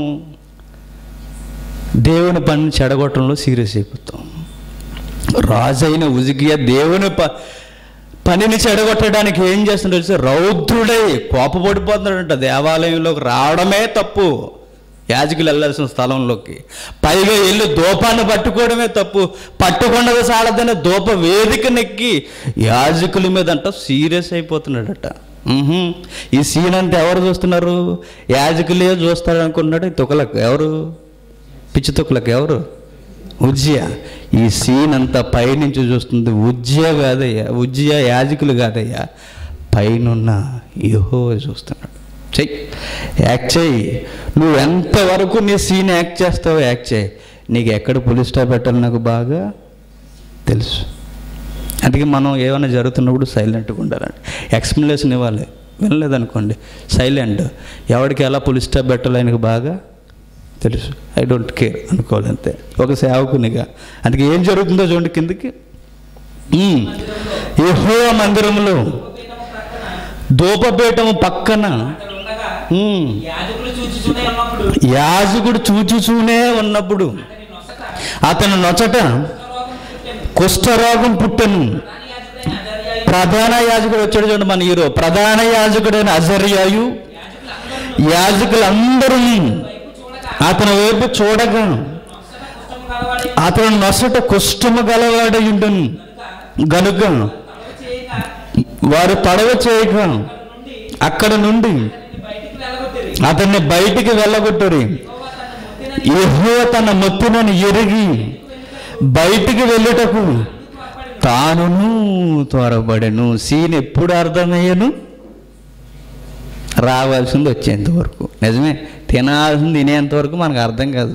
దేవుని పనిని చెడగొట్టడంలో సీరియస్ అయిపోతాం రాజైన ఉజిగియ దేవుని ప పనిని చెడగొట్టడానికి ఏం చేస్తున్నాడు తెలుసా రౌద్రుడై కోపపడిపోతున్నాడంట దేవాలయంలోకి రావడమే తప్పు యాజకులు వెళ్ళాల్సిన స్థలంలోకి పైగా వెళ్ళి దూపాన్ని పట్టుకోవడమే తప్పు పట్టుకున్నది సాలదని దూప వేదిక నెక్కి యాజకుల మీద అంట సీరియస్ అయిపోతున్నాడట ఉహుం. ఈ సీన్ అంతా ఎవరు చూస్తున్నారు యాజకులే చూస్తారు అనుకున్నాడు ఈ తుకలకు ఎవరు పిచ్చి తుకలకు ఎవరు ఉజ్జయ ఈ సీన్ అంతా పైనుంచి చూస్తుంది ఉజ్జయ కాదయ్యా ఉజ్జయ యాజకులు కాదయ్యా పైనున్న యహో చూస్తున్నాడు చెయ్యి యాక్ట్ చెయ్యి నువ్వు ఎంతవరకు నీ సీన్ యాక్ట్ చేస్తావో యాక్ట్ చేయి నీకు ఎక్కడ పోలీస్ స్టాప్ పెట్టాలి నాకు బాగా తెలుసు అందుకే మనం ఏమైనా జరుగుతున్నప్పుడు సైలెంట్గా ఉండాలండి ఎక్స్ప్లెనేషన్ ఇవ్వాలి వినలేదనుకోండి సైలెంట్ ఎవరికి ఎలా పోలీస్ స్టాప్ పెట్టాలో ఆయనకు బాగా తెలుసు ఐ డోంట్ కేర్ అనుకోవాలి అంతే ఒక సేవకునిగా అందుకే ఏం జరుగుతుందో చూడండి కిందకి యహో మందిరంలో ఉపపీఠము ప్రక్కన ధూపపీఠము పక్కన అక్కడ ఉండగా ఉమ్, యాజకులు చూచుచునే ఉన్నప్పుడు యాజకుడు చూచుచూనే ఉన్నప్పుడు అతని నొసట అతని నొచట కుష్ఠరోగం పుట్టెను. కుష్ఠరోగం పుట్టెను ప్రధాన యాజకుడైన అజర్యాయు ప్రధాన యాజకుడు వచ్చాడు చూడండి మన హీరో ప్రధాన యాజకుడైన అజర్యాయు యాజకులందరూ యాజకులందరూ వైపు చూడగా అతని వైపు చూడగా నొసట కుష్ఠము గలవాడై అతను నొసట కుష్ఠము గలవాడయుండును గనుక తలవ చేయగా వారు తడవ చేయక నుండి అక్కడ నుండి అతనిని బయటికి వెళ్ళగొట్టిరి అతన్ని బయటికి వెళ్ళగొట్టురి యెహోవా తన మొత్తిన యెహోవా తన మొత్తునని ఎరిగి బయటికి వెళ్ళుటకు తానును త్వరపడను సీన్ ఎప్పుడు అర్థమయ్యను రావాల్సింది వచ్చేంత వరకు నిజమే తినాల్సింది తినేంత వరకు మనకు అర్థం కాదు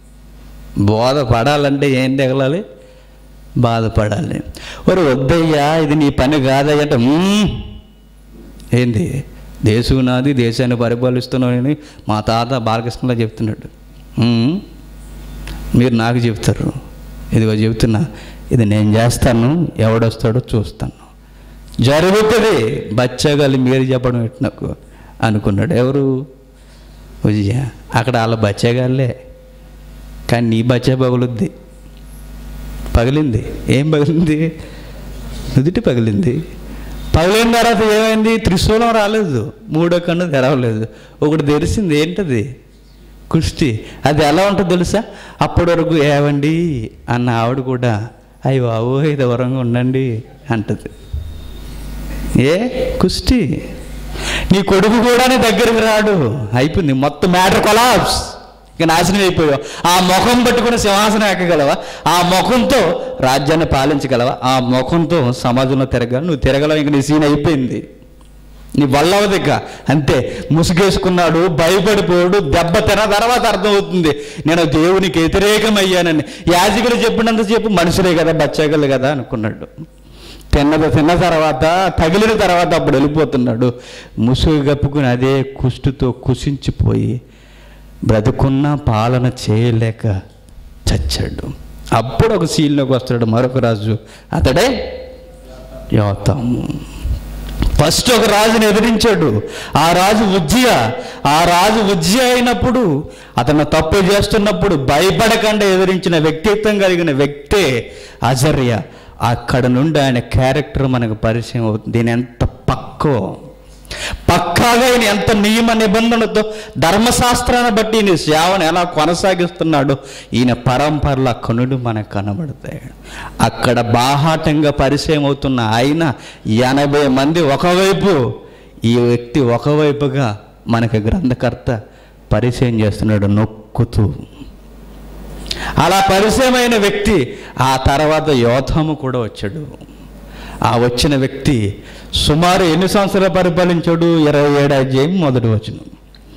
బోధ పడాలంటే ఏం తగలాలి బాధపడాలి ఒరు వద్దయ్యా ఇది నీ పని కాదయ్యా అంటే "మ్మ్." ఏంది దేశం నాది దేశాన్ని పరిపాలిస్తున్నానని మా తాత బాలకృష్ణలో చెప్తున్నాడు "మ్మ్." మీరు నాకు చెప్తారు ఇదిగో చెప్తున్నా ఇది నేను చేస్తాను ఎవడొస్తాడో చూస్తాను జరుగుతుంది బచ్చగాలి మీరు చెప్పడం ఏంటి నాకు అనుకున్నాడు ఎవరు విజయ అక్కడ వాళ్ళ బచ్చగాళ్ళే కానీ నీ బచ్చ పగులుద్ది పగిలింది ఏం పగిలింది నుదుటి పగిలింది పగిలిన తర్వాత ఏమైంది త్రిశూలం రాలేదు మూడో కన్ను తెరవలేదు ఒకటి తెరిసింది ఏంటది కుస్తీ అది ఎలా ఉంటుందో తెలుసా అప్పటి వరకు ఏవండి అన్న ఆవిడ కూడా అయ్యి బాబు ఇది వరంగా ఉండండి అంటది ఏ కుస్తీ నీ కొడుకు కూడా నీ దగ్గరికి రాడు అయిపోయింది మొత్తం మ్యాటర్ కొలాబ్స్ ఇక నాశనం అయిపోయావు ఆ ముఖం పట్టుకుని సింహాసనం ఎక్కగలవా ఆ ముఖంతో రాజ్యాన్ని పాలించగలవా ఆ ముఖంతో సమాజంలో తిరగలవు నువ్వు తిరగలవు ఇంక నీ సీన్ అయిపోయింది నీ వల్లవది ఇక అంతే ముసుగేసుకున్నాడు భయపడిపోయాడు దెబ్బ తిన తర్వాత అర్థమవుతుంది నేను దేవునికి వ్యతిరేకమయ్యానని యాజకులు చెప్పినంతసేపు మనుషులే కదా బచ్చగలు కదా అనుకున్నాడు తిన్నది తిన్న తర్వాత తగిలిన తర్వాత అప్పుడు వెళ్ళిపోతున్నాడు ముసుగు కప్పుకుని అదే కుష్టుతో కుసించిపోయి బ్రతుకున్న పాలన చేయలేక చచ్చాడు అప్పుడు ఒక సీన్లోకి వస్తాడు మరొక రాజు అతడే యోతాము ఫస్ట్ ఒక రాజుని ఎదిరించాడు ఆ రాజు ఉజ్జయ ఆ రాజు ఉజ్జయ అయినప్పుడు అతను తప్పు చేస్తున్నప్పుడు భయపడకుండా ఎదిరించిన వ్యక్తిత్వం కలిగిన వ్యక్తే అజర్య అక్కడ నుండి ఆయన క్యారెక్టర్ మనకు పరిచయం అవుతుంది దీని ఎంత పక్కో పక్కాగా ఈయన ఎంత నియమ నిబంధనలతో ధర్మశాస్త్రాన్ని బట్టి ఈయన సేవను ఎలా కొనసాగిస్తున్నాడో ఈయన పరంపరల కనుడు మనకు కనబడతాయి అక్కడ బాహాటంగా పరిచయం అవుతున్న ఆయన ఎనభై మంది ఒకవైపు ఈ వ్యక్తి ఒకవైపుగా మనకి గ్రంథకర్త పరిచయం చేస్తున్నాడు నొక్కుతూ అలా పరిచయమైన వ్యక్తి ఆ తర్వాత యోధము కూడా వచ్చాడు ఆ వచ్చిన వ్యక్తి సుమారు ఎన్ని సంవత్సరాలు పరిపాలించాడు ఇరవై ఏడు అధ్యాయం మొదటి వచనం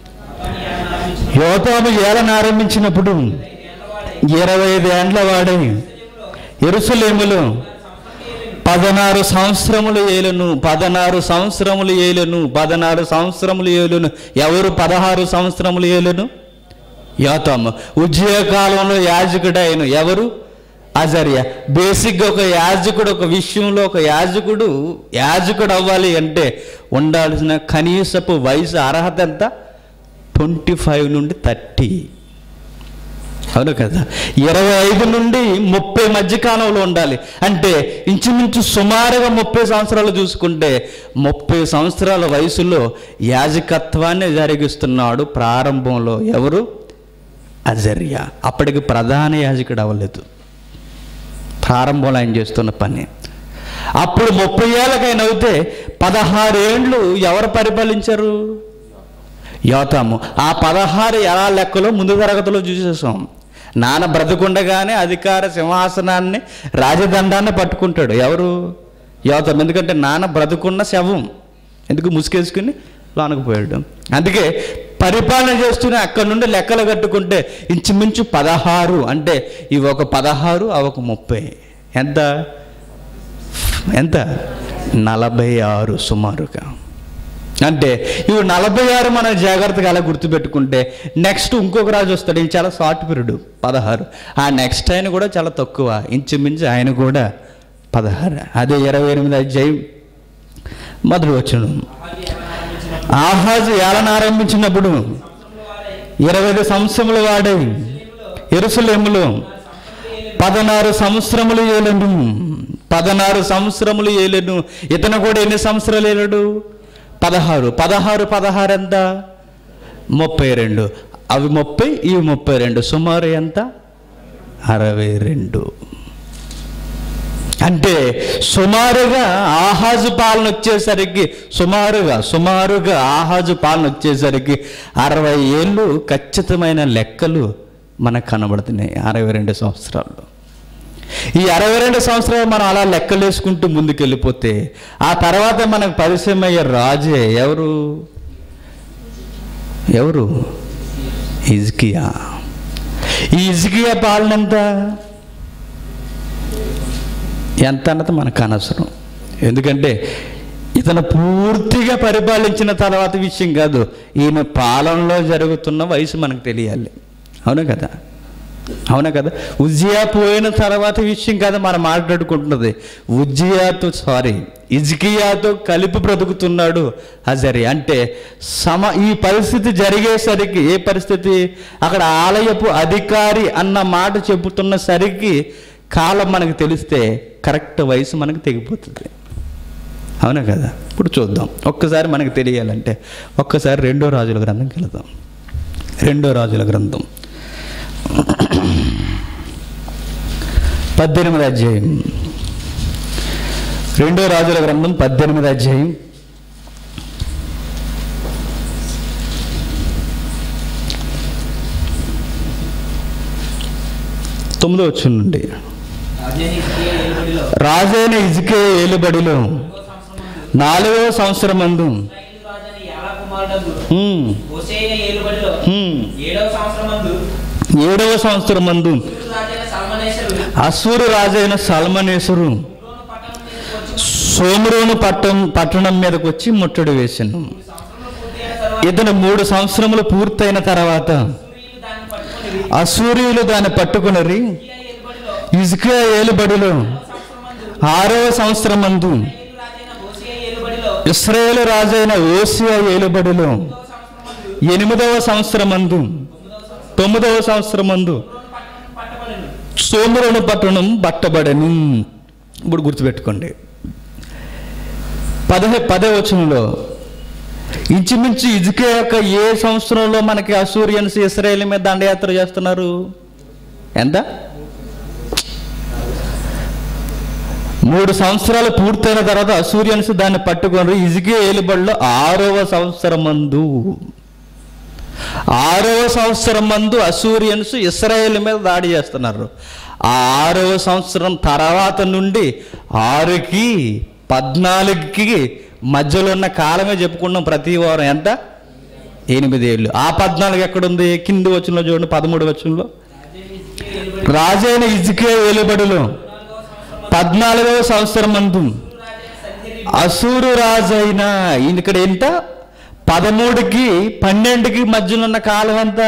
యోతాము ఏలను ఆరంభించినప్పుడు ఇరవై ఐదు ఏండ్ల వాడై ఎరుసలేములో పదనారు సంవత్సరములు ఏలును పదనారు సంవత్సరములు ఏలును పదనారు సంవత్సరములు ఏలును ఎవరు పదహారు సంవత్సరములు ఏలును యోతాము ఉద్యోగ కాలంలో యాజకుడు ఆయన ఎవరు అజర్య బేసిక్గా ఒక యాజకుడు ఒక విషయంలో ఒక యాజకుడు యాజకుడు అవ్వాలి అంటే ఉండాల్సిన కనీసపు వయసు అర్హత ఎంత ట్వంటీ ఫైవ్ నుండి థర్టీ అవును కదా ఇరవై ఐదు నుండి ముప్పై మధ్యకాలంలో ఉండాలి అంటే ఇంచుమించు సుమారుగా ముప్పై సంవత్సరాలు చూసుకుంటే ముప్పై సంవత్సరాల వయసులో యాజకత్వాన్ని జరిగిస్తున్నాడు ప్రారంభంలో ఎవరు అజర్య అప్పటికి ప్రధాన యాజకుడు అవ్వలేదు ప్రారంభంలో ఆయన చేస్తున్న పని అప్పుడు ముప్పై ఏళ్ళకైనా అవుతే పదహారేండ్లు ఎవరు పరిపాలించారు యోతాము ఆ పదహారు ఎలా లెక్కలో ముందు తరగతిలో చూసేసాం నాన్న బ్రతుకుండగానే అధికార సింహాసనాన్ని రాజదండాన్ని పట్టుకుంటాడు ఎవరు యోతం ఎందుకంటే నాన్న బ్రతుకున్న శవం ఎందుకు ముసుకేసుకుని లోనకు పోయాడు అందుకే పరిపాలన చేస్తూనే అక్కడి నుండి లెక్కలు కట్టుకుంటే ఇంచుమించు పదహారు అంటే ఇవి ఒక పదహారు అవి ఒక ముప్పై ఎంత ఎంత నలభై ఆరు సుమారుగా అంటే ఇవి నలభై ఆరు మనం జాగ్రత్తగా అలా గుర్తుపెట్టుకుంటే నెక్స్ట్ ఇంకొక రాజు వస్తాడు ఇది చాలా షార్ట్ పీరియడ్ పదహారు ఆ నెక్స్ట్ ఆయన కూడా చాలా తక్కువ ఇంచుమించు ఆయన కూడా పదహారు అదే ఇరవై ఎనిమిది అధ్యాయం మొదలు వచ్చును ఆహాజు ఏలన ఆరంభించినప్పుడు ఇరవై ఐదు సంవత్సరముల వాడై ఎరుసలేములో పదనారు సంవత్సరములు ఏలను పదనారు సంవత్సరములు ఏలను ఇతను కూడా ఎన్ని సంవత్సరాలు ఏలడు పదహారు పదహారు పదహారు ఎంత ముప్పై రెండు అవి ముప్పై ఇవి ముప్పై రెండు సుమారు ఎంత అరవై రెండు అంటే సుమారుగా ఆహాజు పాలన వచ్చేసరికి సుమారుగా సుమారుగా ఆహాజు పాలన వచ్చేసరికి అరవై ఏళ్ళు ఖచ్చితమైన లెక్కలు మనకు కనబడుతున్నాయి అరవై రెండు సంవత్సరాల్లో ఈ అరవై రెండు సంవత్సరాలు మనం అలా లెక్కలేసుకుంటూ ముందుకెళ్ళిపోతే ఆ తర్వాత మనకు పరిచయం అయ్యే రాజే ఎవరు ఎవరు ఇజ్కియా ఈ ఇజ్కియా పాలన ఎంత ఎంత అన్నది మనకు అనవసరం ఎందుకంటే ఇతను పూర్తిగా పరిపాలించిన తర్వాత విషయం కాదు ఈయన పాలనలో జరుగుతున్న వయసు మనకు తెలియాలి అవునా కదా అవునా కదా ఉజ్జియా పోయిన తర్వాత విషయం కదా మనం మాట్లాడుకుంటున్నది ఉజ్జియాతో సారీ ఇజ్కియాతో కలిపి బ్రతుకుతున్నాడు హజరి అంటే సమ ఈ పరిస్థితి జరిగేసరికి ఏ పరిస్థితి అక్కడ ఆలయపు అధికారి అన్న మాట చెబుతున్న సరికి కాలం మనకు తెలిస్తే కరెక్ట్ వయసు మనకు తెగిపోతుంది అవునా కదా ఇప్పుడు చూద్దాం ఒక్కసారి మనకు తెలియాలంటే ఒక్కసారి రెండో రాజుల గ్రంథంకి వెళదాం రెండో రాజుల గ్రంథం పద్దెనిమిది అధ్యాయం రెండో రాజుల గ్రంథం పద్దెనిమిది అధ్యాయం తొమ్మిదో వచ్చి నుండి రాజైన హిజ్కియా ఏలుబడిలో రాజైన ఇజుకే ఏలుబడిలో మూడో సంవత్సరం ముందు నాలుగవ సంవత్సరం మందు ఇశ్రాయేలు రాజైన యాలా కుమారుడు హ్మ్, హోసేయ ఏలుబడిలో హ్మ్, ఏడవ సంవత్సరం మందు ఏడవ సంవత్సరం మందు సూరు రాజైన సల్మనేశ్వరుడు అసూరు రాజైన సల్మనేశ్వరు సోమ్రోను పట్టణం మీదకి వచ్చి సోమరోను పట్టణం పట్టణం మీదకి వచ్చి ముట్టడి వేసాను మూడు సంవత్సరంలో పూర్తయిన తర్వాత ఇతను మూడు సంవత్సరములు పూర్తయిన తర్వాత సూర్యులు దాన్ని పట్టుకొని అసూరియులు దాన్ని పట్టుకునరి హిజ్కియా ఏలుబడిలో ఇసుక ఏలుబడిలో సంవత్సరం మందు ఆరవ సంవత్సరం మందు ఇశ్రాయేలు రాజైన హోసేయ ఏలుబడిలో ఇస్రాయేలు రాజైన ఓసియా ఏలుబడిలో మూడవ సంవత్సరం మందు ఎనిమిదవ సంవత్సరం మందు తొమ్మిదవ సంవత్సరం మందు పట్టణం పట్టబడెను సోమరుని పట్టణం బట్టబడని ఇప్పుడు గుర్తుపెట్టుకోండి పదహే పదే వచనంలో ఇంచుమించు ఇజుకే యొక్క ఏ సంవత్సరంలో మనకి అసూరియన్స్ ఇస్రాయేల్ మీద దండయాత్ర చేస్తున్నారు ఎంత మూడు సంవత్సరాలు పూర్తయిన తర్వాత అసూరియన్స్ దాన్ని పట్టుకొని ఇజుకే ఏలుబడిలో ఆరవ సంవత్సరం మందు ఆరవ సంవత్సరం మందు అసూరియన్స్ ఇస్రాయేల్ మీద దాడి చేస్తున్నారు ఆ ఆరవ సంవత్సరం తర్వాత నుండి ఆరుకి పద్నాలుగుకి మధ్యలో ఉన్న కాలమే చెప్పుకున్నాం ప్రతి వారం ఎంత ఎనిమిది ఏళ్ళు ఆ పద్నాలుగు ఎక్కడుంది కింది వచ్చిన చూడండి పదమూడు వచ్చంలో రాజైన ఇజుకే ఏలుబడిలో పద్నాలుగవ సంవత్సరం మందు అసూరు రాజైన ఈయన ఇక్కడ ఎంత పదమూడుకి పన్నెండుకి మధ్యలో ఉన్న కాలం ఎంత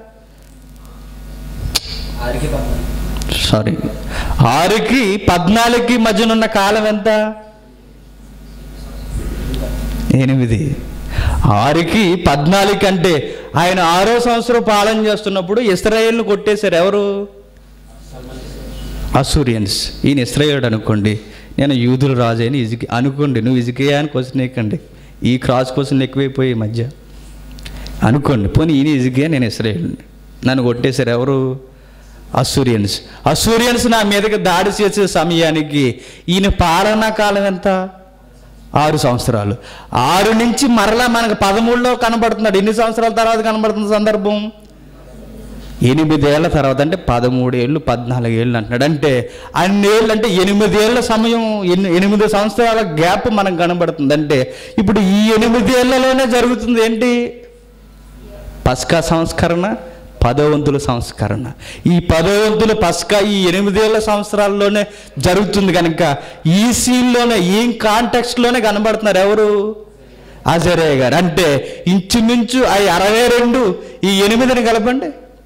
ఆరికి పద్నాలుగు సారీ ఆరుకి పద్నాలుగుకి మధ్యన ఉన్న కాలం ఎంత ఎనిమిది ఆరుకి పద్నాలుగు అంటే ఆయన ఆరో సంవత్సరం పాలన చేస్తున్నప్పుడు ఇస్రాయేల్ను కొట్టేశారు ఎవరు అసూరియన్స్ ఈయన ఇస్రాయేల్ అనుకోండి నేను యూదుల రాజు అని ఇజికి అనుకోండి నువ్వు ఇజికియా అని క్వశ్చన్ ఎక్కండి ఈ క్రాస్ క్వశ్చన్ ఎక్కువైపోయి ఈ మధ్య అనుకోండి పోనీ ఈయన ఇజికియా నేను ఇస్రాయేల్ నన్ను కొట్టేశారు ఎవరు అసూరియన్స్ అసూరియన్స్ నా మీదకి దాడి చేసే సమయానికి ఈయన పాలనా కాలం ఎంత ఆరు సంవత్సరాలు ఆరు నుంచి మరలా మనకు పదమూడులో కనబడుతున్నాడు ఎన్ని సంవత్సరాల తర్వాత కనబడుతున్న సందర్భం ఎనిమిదేళ్ల తర్వాత అంటే పదమూడేళ్ళు పద్నాలుగేళ్ళు అంటున్నాడు అంటే అన్నేళ్ళు అంటే ఎనిమిదేళ్ల సమయం ఎన్ని ఎనిమిది సంవత్సరాల గ్యాప్ మనకు కనబడుతుంది అంటే ఇప్పుడు ఈ ఎనిమిదేళ్లలోనే జరుగుతుంది ఏంటి పస్కా సంస్కరణ పదవంతుల సంస్కరణ ఈ పదవంతుల పస్కా ఈ ఎనిమిదేళ్ల సంవత్సరాల్లోనే జరుగుతుంది కనుక ఈ సీన్లోనే ఈ కాంటెక్స్ట్లోనే కనబడుతున్నారు ఎవరు అజరే గారు అంటే ఇంచుమించు ఆ అరవై రెండు ఈ ఎనిమిదిని కలపండి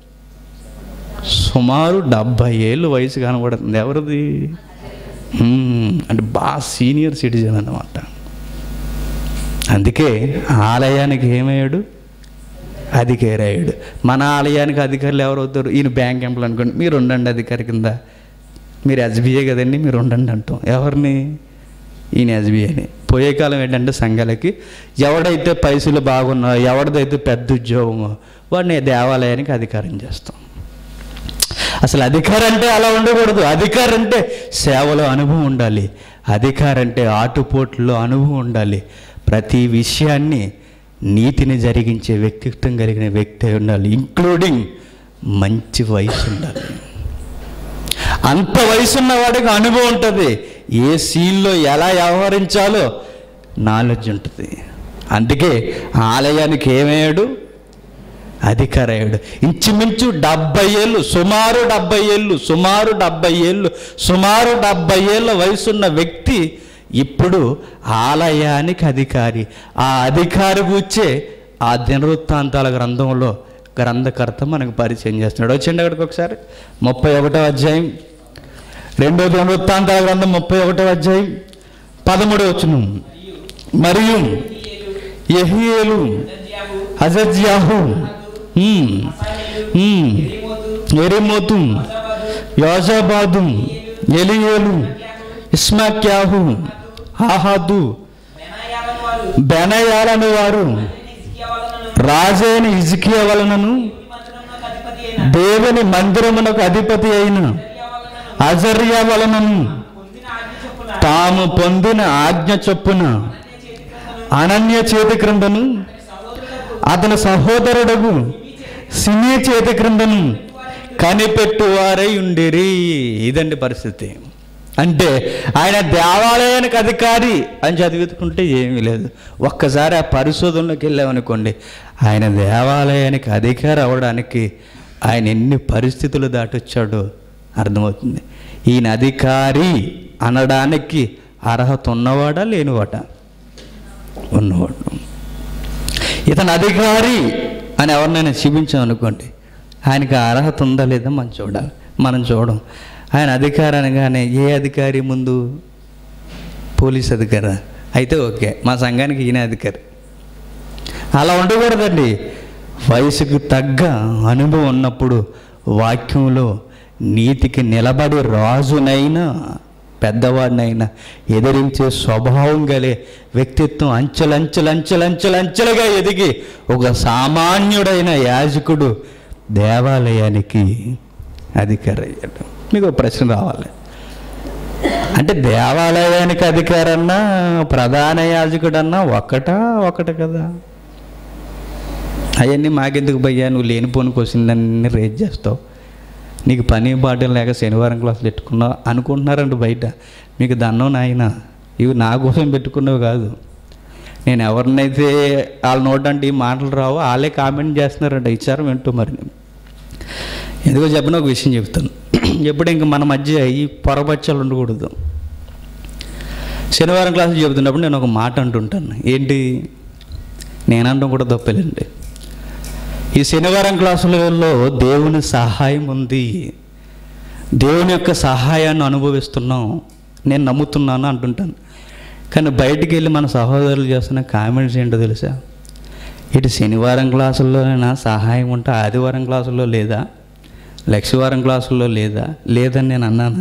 సుమారు డెబ్భై ఏళ్ళు వయసు కనబడుతుంది ఎవరిది హ్మ్, అంటే బాగా సీనియర్ సిటిజన్ అన్నమాట అందుకే ఆలయానికి ఏమయ్యాడు అధికారయ్యాడు మన ఆలయానికి అధికారులు ఎవరు అవుతారు ఈయన బ్యాంక్ ఎంప్లాయ్ అనుకోండి మీరు ఉండండి అధికారి కింద మీరు ఎస్బీఐ కదండి మీరు ఉండండి అంటాం ఎవరిని ఈయన ఎస్బీఐని పోయే కాలం ఏంటంటే సంఘాలకి ఎవడైతే పైసలు బాగున్నాయో ఎవరిదైతే పెద్ద ఉద్యోగమో వాడిని దేవాలయానికి అధికారం చేస్తాం అసలు అధికారం అంటే అలా ఉండకూడదు అధికారం అంటే సేవలో అనుభవం ఉండాలి అధికారం అంటే ఆటుపోట్లో అనుభవం ఉండాలి ప్రతి విషయాన్ని నీతిని జరిగించే వ్యక్తిత్వం కలిగిన వ్యక్తి అయి ఉండాలి ఇంక్లూడింగ్ మంచి వయసు ఉండాలి అంత వయసున్న వాడికి అనుభవం ఉంటుంది ఏ సీన్లో ఎలా వ్యవహరించాలో నాలెడ్జ్ ఉంటుంది అందుకే ఆలయానికి ఏమయ్యాడు అధికారయ్యాడు ఇంచుమించు డెబ్బై ఏళ్ళు సుమారు డెబ్బై ఏళ్ళు సుమారు డెబ్బై ఏళ్ళు సుమారు డెబ్బై ఏళ్ళ వయసున్న వ్యక్తి ఇప్పుడు ఆలయానికి అధికారి ఆ అధికారి కూర్చే ఆ దినవృత్తాంతాల గ్రంథంలో గ్రంథకర్త మనకు పరిచయం చేస్తున్నాడు వచ్చండి అక్కడికి ఒకసారి ముప్పై ఒకటో అధ్యాయం రెండో దినవృత్తాంతాల గ్రంథం ముప్పై ఒకటో అధ్యాయం పదమూడో వచనం మరియు యెహీయేలు సజ్జాబు అజజ్యాహు హ్మ్, హ్మ్, ఎరిమోతు యోజాబాదు ఎలియేలు ఇస్మాక్యాహు ఆహాదు బెనాయాలను వారు బెనయాలను వారు హిజ్కియా వలనను రాజైన ఇజికియా వలనను దేవుని మందిరమునకు అధిపతి అయిన దేవుని మందిరమునకు అధిపతి అయిన అజర్యా వలనను అజర్యా వలనను పొందిన ఆజ్ఞ చొప్పున తాము పొందిన ఆజ్ఞ చొప్పున అన్య చేతి క్రిందను అనన్య చేతి క్రిందను సహోదరులకు అతని సహోదరుడగు సినీ చేతి క్రిందను కనిపెట్టువారై ఉండిరి ఇదండి పరిస్థితి అంటే ఆయన దేవాలయానికి అధికారి అని చదివించుకుంటే ఏమీ లేదు ఒక్కసారి ఆ పరిశోధనలోకి వెళ్ళామనుకోండి ఆయన దేవాలయానికి అధికారి అవ్వడానికి ఆయన ఎన్ని పరిస్థితులు దాటొచ్చాడో అర్థమవుతుంది ఈయన అధికారి అనడానికి అర్హత ఉన్నవాడా లేనివాడా ఉన్నవాడు ఇతను అధికారి అని ఎవరినైనా చూపించామనుకోండి ఆయనకి ఆ అర్హత ఉందా లేదా మనం చూడాలి మనం చూడం ఆయన అధికారి అనగానే ఏ అధికారి ముందు పోలీస్ అధికారా అయితే ఓకే మా సంఘానికి ఈయన అధికారి అలా ఉండకూడదండి వయసుకు తగ్గ అనుభవం ఉన్నప్పుడు వాక్యంలో నీతికి నిలబడి రాజునైనా పెద్దవాడినైనా ఎదిరించే స్వభావం గలే వ్యక్తిత్వం అంచెలంచెలంచెలంచెలంచెలంచెలుగా ఎదిగి ఒక సామాన్యుడైన యాజకుడు దేవాలయానికి అధికారి అయ్యాడు మీకు ఒక ప్రశ్న రావాలి అంటే దేవాలయానికి అధికారన్నా ప్రధాన యాజకుడన్నా ఒక్కటా ఒకటి కదా అవన్నీ మాకెందుకు భయ్యా నువ్వు లేనిపోని క్వశ్చన్లన్నీ రేజ్ చేస్తావు నీకు పని పాటలు లేక శనివారం క్లాసులు పెట్టుకున్నావు అనుకుంటున్నారంట బయట మీకు దండం నాయన ఇవి నా కోసం పెట్టుకున్నవి కాదు నేను ఎవరినైతే వాళ్ళ నోటంటే ఈ మాటలు రావో వాళ్ళే కామెంట్ చేస్తున్నారంట ఇచ్చారు వింటూ మరి ఎందుకో చెప్పిన ఒక విషయం చెప్తాను ఎప్పుడు ఇంక మన మధ్య ఈ పొరపచ్చాలు ఉండకూడదు శనివారం క్లాసులు చెబుతున్నప్పుడు నేను ఒక మాట అంటుంటాను ఏంటి నేనంటాం కూడా తప్పలేండి ఈ శనివారం క్లాసులలో దేవుని సహాయం ఉంది దేవుని యొక్క సహాయాన్ని అనుభవిస్తున్నాం నేను నమ్ముతున్నాను అంటుంటాను కానీ బయటికి వెళ్ళి మన సహోదరులు చేస్తున్న కామెంట్స్ ఏంటో తెలుసా ఇటు శనివారం క్లాసుల్లోనైనా సహాయం ఉంటే ఆదివారం క్లాసుల్లో లేదా లక్షవారం క్లాసుల్లో లేదా లేదని నేను అన్నానా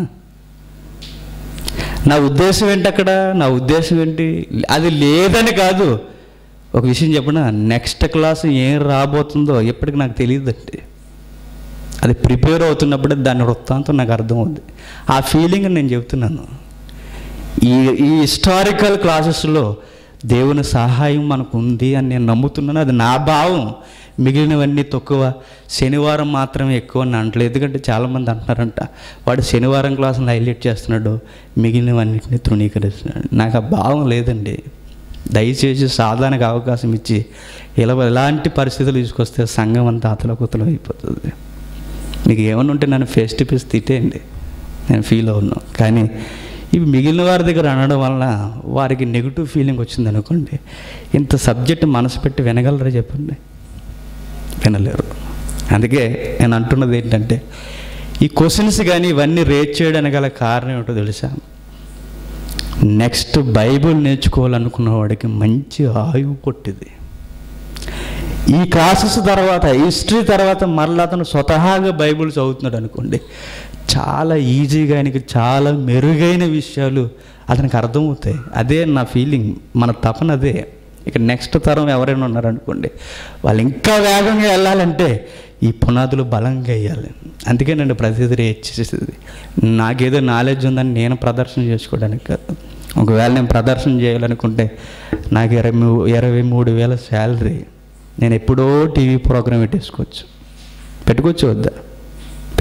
నా ఉద్దేశం ఏంటి అక్కడ నా ఉద్దేశం ఏంటి అది లేదని కాదు ఒక విషయం చెప్పిన నెక్స్ట్ క్లాస్ ఏం రాబోతుందో ఎప్పటికి నాకు తెలియదండి అది ప్రిపేర్ అవుతున్నప్పుడే దాని వృత్తాంతం నాకు అర్థమవుద్ది ఆ ఫీలింగ్ నేను చెప్తున్నాను ఈ ఈ హిస్టారికల్ క్లాసెస్లో దేవుని సహాయం మనకు ఉంది అని నేను నమ్ముతున్నాను అది నా భావం మిగిలినవన్నీ తక్కువ శనివారం మాత్రమే ఎక్కువ అని అంటలేదు ఎందుకంటే చాలామంది అంటున్నారంట వాడు శనివారం క్లాసులు హైలైట్ చేస్తున్నాడు మిగిలినవన్నింటినీ తృణీకరిస్తున్నాడు నాకు ఆ భావం లేదండి దయచేసి సాధారణకు అవకాశం ఇచ్చి ఇలా ఎలాంటి పరిస్థితులు తీసుకొస్తే సంఘం అంతా అతలకుతలం అయిపోతుంది మీకు ఏమైనా ఉంటే నన్ను ఫేస్ టు ఫేస్ తిట్టేయండి నేను ఫీల్ అవును కానీ ఇవి మిగిలిన వారి దగ్గర అనడం వల్ల వారికి నెగిటివ్ ఫీలింగ్ వచ్చింది అనుకోండి ఇంత సబ్జెక్ట్ మనసు పెట్టి వినగలరా చెప్పండి వినలేరు అందుకే నేను అంటున్నది ఏంటంటే ఈ క్వశ్చన్స్ కానీ ఇవన్నీ రేట్ చేయడానికి గల కారణం ఏంటో తెలుసా నెక్స్ట్ బైబిల్ నేర్చుకోవాలనుకున్న వాడికి మంచి ఆయువు పుట్టింది ఈ క్లాసెస్ తర్వాత హిస్టరీ తర్వాత మరలా అతను స్వతహాగా బైబిల్ చదువుతున్నాడు అనుకోండి చాలా ఈజీగా ఆయనకి చాలా మెరుగైన విషయాలు అతనికి అర్థమవుతాయి అదే నా ఫీలింగ్ మన తపన అదే ఇక నెక్స్ట్ తరం ఎవరైనా ఉన్నారనుకోండి వాళ్ళు ఇంకా వేగంగా వెళ్ళాలంటే ఈ పునాదులు బలంగా వేయాలి అందుకే నేను ప్రతిదీ చేసేది నాకేదో నాలెడ్జ్ ఉందని నేను ప్రదర్శన చేసుకోవడానికి కాదు ఒకవేళ నేను ప్రదర్శన చేయాలనుకుంటే నాకు ఇరవై మూ- ఇరవై మూడు వేల శాలరీ నేను ఎప్పుడో టీవీ ప్రోగ్రామ్ పెట్టేసుకోవచ్చు పెట్టుకోవచ్చు వద్దా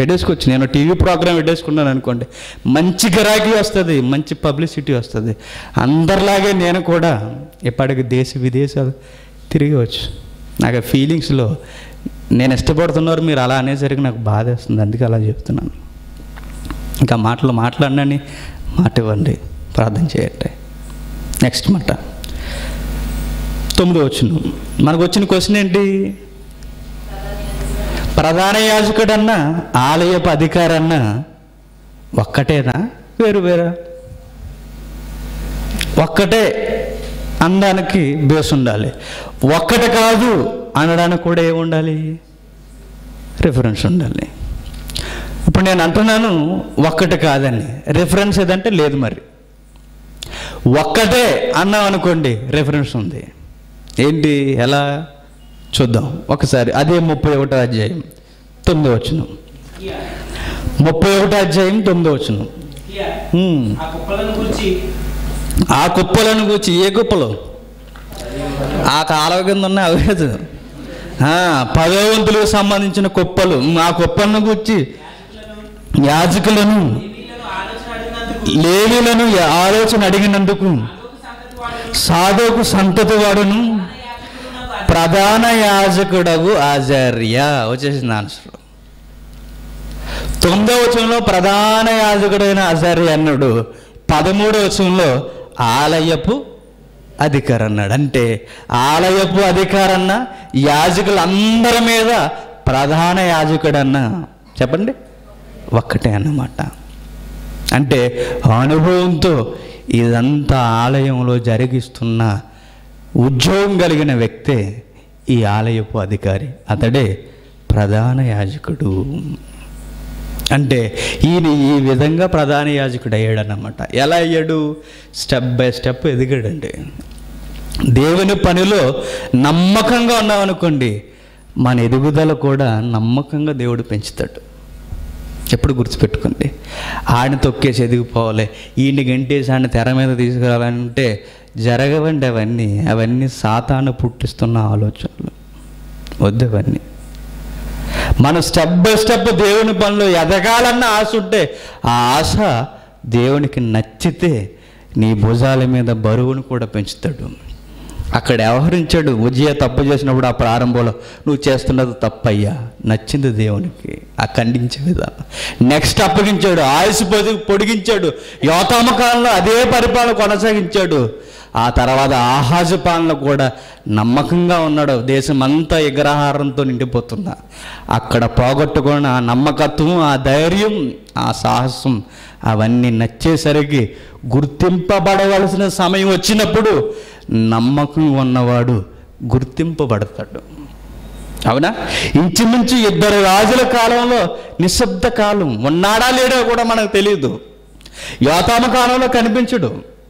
పెట్టేసుకోవచ్చు నేను టీవీ ప్రోగ్రామ్ పెట్టేసుకున్నాను అనుకోండి మంచి గిరాకీ వస్తుంది మంచి పబ్లిసిటీ వస్తుంది అందరిలాగే నేను కూడా ఇప్పటికి దేశ విదేశాలు తిరిగవచ్చు నాకు ఆ ఫీలింగ్స్లో నేను ఇష్టపడుతున్నారు మీరు అలా అనేసరికి నాకు బాధ వేస్తుంది అందుకే అలా చెప్తున్నాను ఇంకా మాటలు మాట్లాడినని మాట ఇవ్వండి ప్రార్థన చేయండి నెక్స్ట్ మాట తొమ్మిది వచ్చిన మనకు వచ్చిన క్వశ్చన్ ఏంటి ప్రధాన యాజకుడన్నా ఆలయపు అధికారన్నా ఒక్కటేనా వేరు వేరా ఒక్కటే అనడానికి బేస్ ఉండాలి ఒక్కటి కాదు అనడానికి కూడా ఏముండాలి రిఫరెన్స్ ఉండాలి ఇప్పుడు నేను అంటున్నాను ఒక్కటి కాదని రిఫరెన్స్ ఏదంటే లేదు మరి ఒక్కటే అన్నాం అనుకోండి రిఫరెన్స్ ఉంది ఏంటి ఎలా చూద్దాం ఒకసారి అదే ముప్పై ఒకటో అధ్యాయం తొమ్మిది వచ్చిన ఇయ్య, ముప్పై ఒకటో అధ్యాయం తొమ్మిది వచ్చిన ఇయ్య, ఆ కుక్కలను గురించి ఆ కుప్పలను కూర్చి ఏ కుప్పలు ఆ కాలువ కింద ఉన్న అవేదు పదవంతులకు సంబంధించిన కుప్పలు ఆ కుప్పలను కూర్చి యాజకులను వీళ్ళను ఆలోచన అడిగినందుకు లేవీలను ఆలోచన అడిగినందుకు సాధువు సంతతి వాడును సాధోకు సంతతి వాడును యాజకుడు నాకు ప్రధాన యాజకుడగు ఆచార్య వచ్చేసింది ఆన్సర్ తొమ్మిదవ వచనంలో ప్రధాన యాజకుడైన ఆచార్య అన్నాడు పదమూడవ వచనంలో ఆలయపు అధికారం అన్నాడు అంటే ఆలయపు అధికారన్న యాజకులందరి మీద ప్రధాన యాజకుడన్న చెప్పండి ఒక్కటే అన్నమాట అంటే అనుభవంతో ఇదంతా ఆలయంలో జరిగిస్తున్న ఉద్యోగం కలిగిన వ్యక్తే ఈ ఆలయపు అధికారి అతడే ప్రధాన యాజకుడు అంటే ఈయన ఈ విధంగా ప్రధాన యాజకుడు అయ్యాడన్నమాట ఎలా అయ్యాడు స్టెప్ బై స్టెప్ ఎదిగాడండి దేవుని పనిలో నమ్మకంగా ఉన్నామనుకోండి మన ఎదుగుదల కూడా నమ్మకంగా దేవుడు పెంచుతాడు ఎప్పుడు గుర్తుపెట్టుకోండి ఆడిని తొక్కేసి ఎదిగిపోవాలి ఈయన గంటేసి ఆడిని తెర మీద తీసుకురావాలంటే జరగవండి అవన్నీ అవన్నీ సాతాను పుట్టిస్తున్న ఆలోచనలు వద్దు అవన్నీ మనం స్టెప్ బై స్టెప్ దేవుని పనిలో ఎదగాలన్న ఆశ ఉంటే ఆ ఆశ దేవునికి నచ్చితే నీ భుజాల మీద బరువును కూడా పెంచుతాడు అక్కడ వ్యవహరించాడు ఉజయ తప్పు చేసినప్పుడు ఆ ప్రారంభంలో నువ్వు చేస్తున్నది తప్పయ్యా నచ్చింది దేవునికి ఆ ఖండించే విధానం నెక్స్ట్ అప్పగించాడు ఆయుసు పొది పొడిగించాడు యోతామ కాలంలో అదే పరిపాలన కొనసాగించాడు ఆ తర్వాత ఆహాజ పాలన కూడా నమ్మకంగా ఉన్నాడు దేశం అంతా విగ్రహారంతో నిండిపోతున్నా అక్కడ పోగొట్టుకున్న ఆ నమ్మకత్వం ఆ ధైర్యం ఆ సాహసం అవన్నీ నచ్చేసరికి గుర్తింపబడవలసిన సమయం వచ్చినప్పుడు నమ్మకం ఉన్నవాడు గుర్తింపబడతాడు అవునా ఇంచుమించు ఇద్దరు రాజుల కాలంలో నిశ్శబ్ద కాలం ఉన్నాడా లేడో కూడా మనకు తెలియదు యోతామ కాలంలో కనిపించడు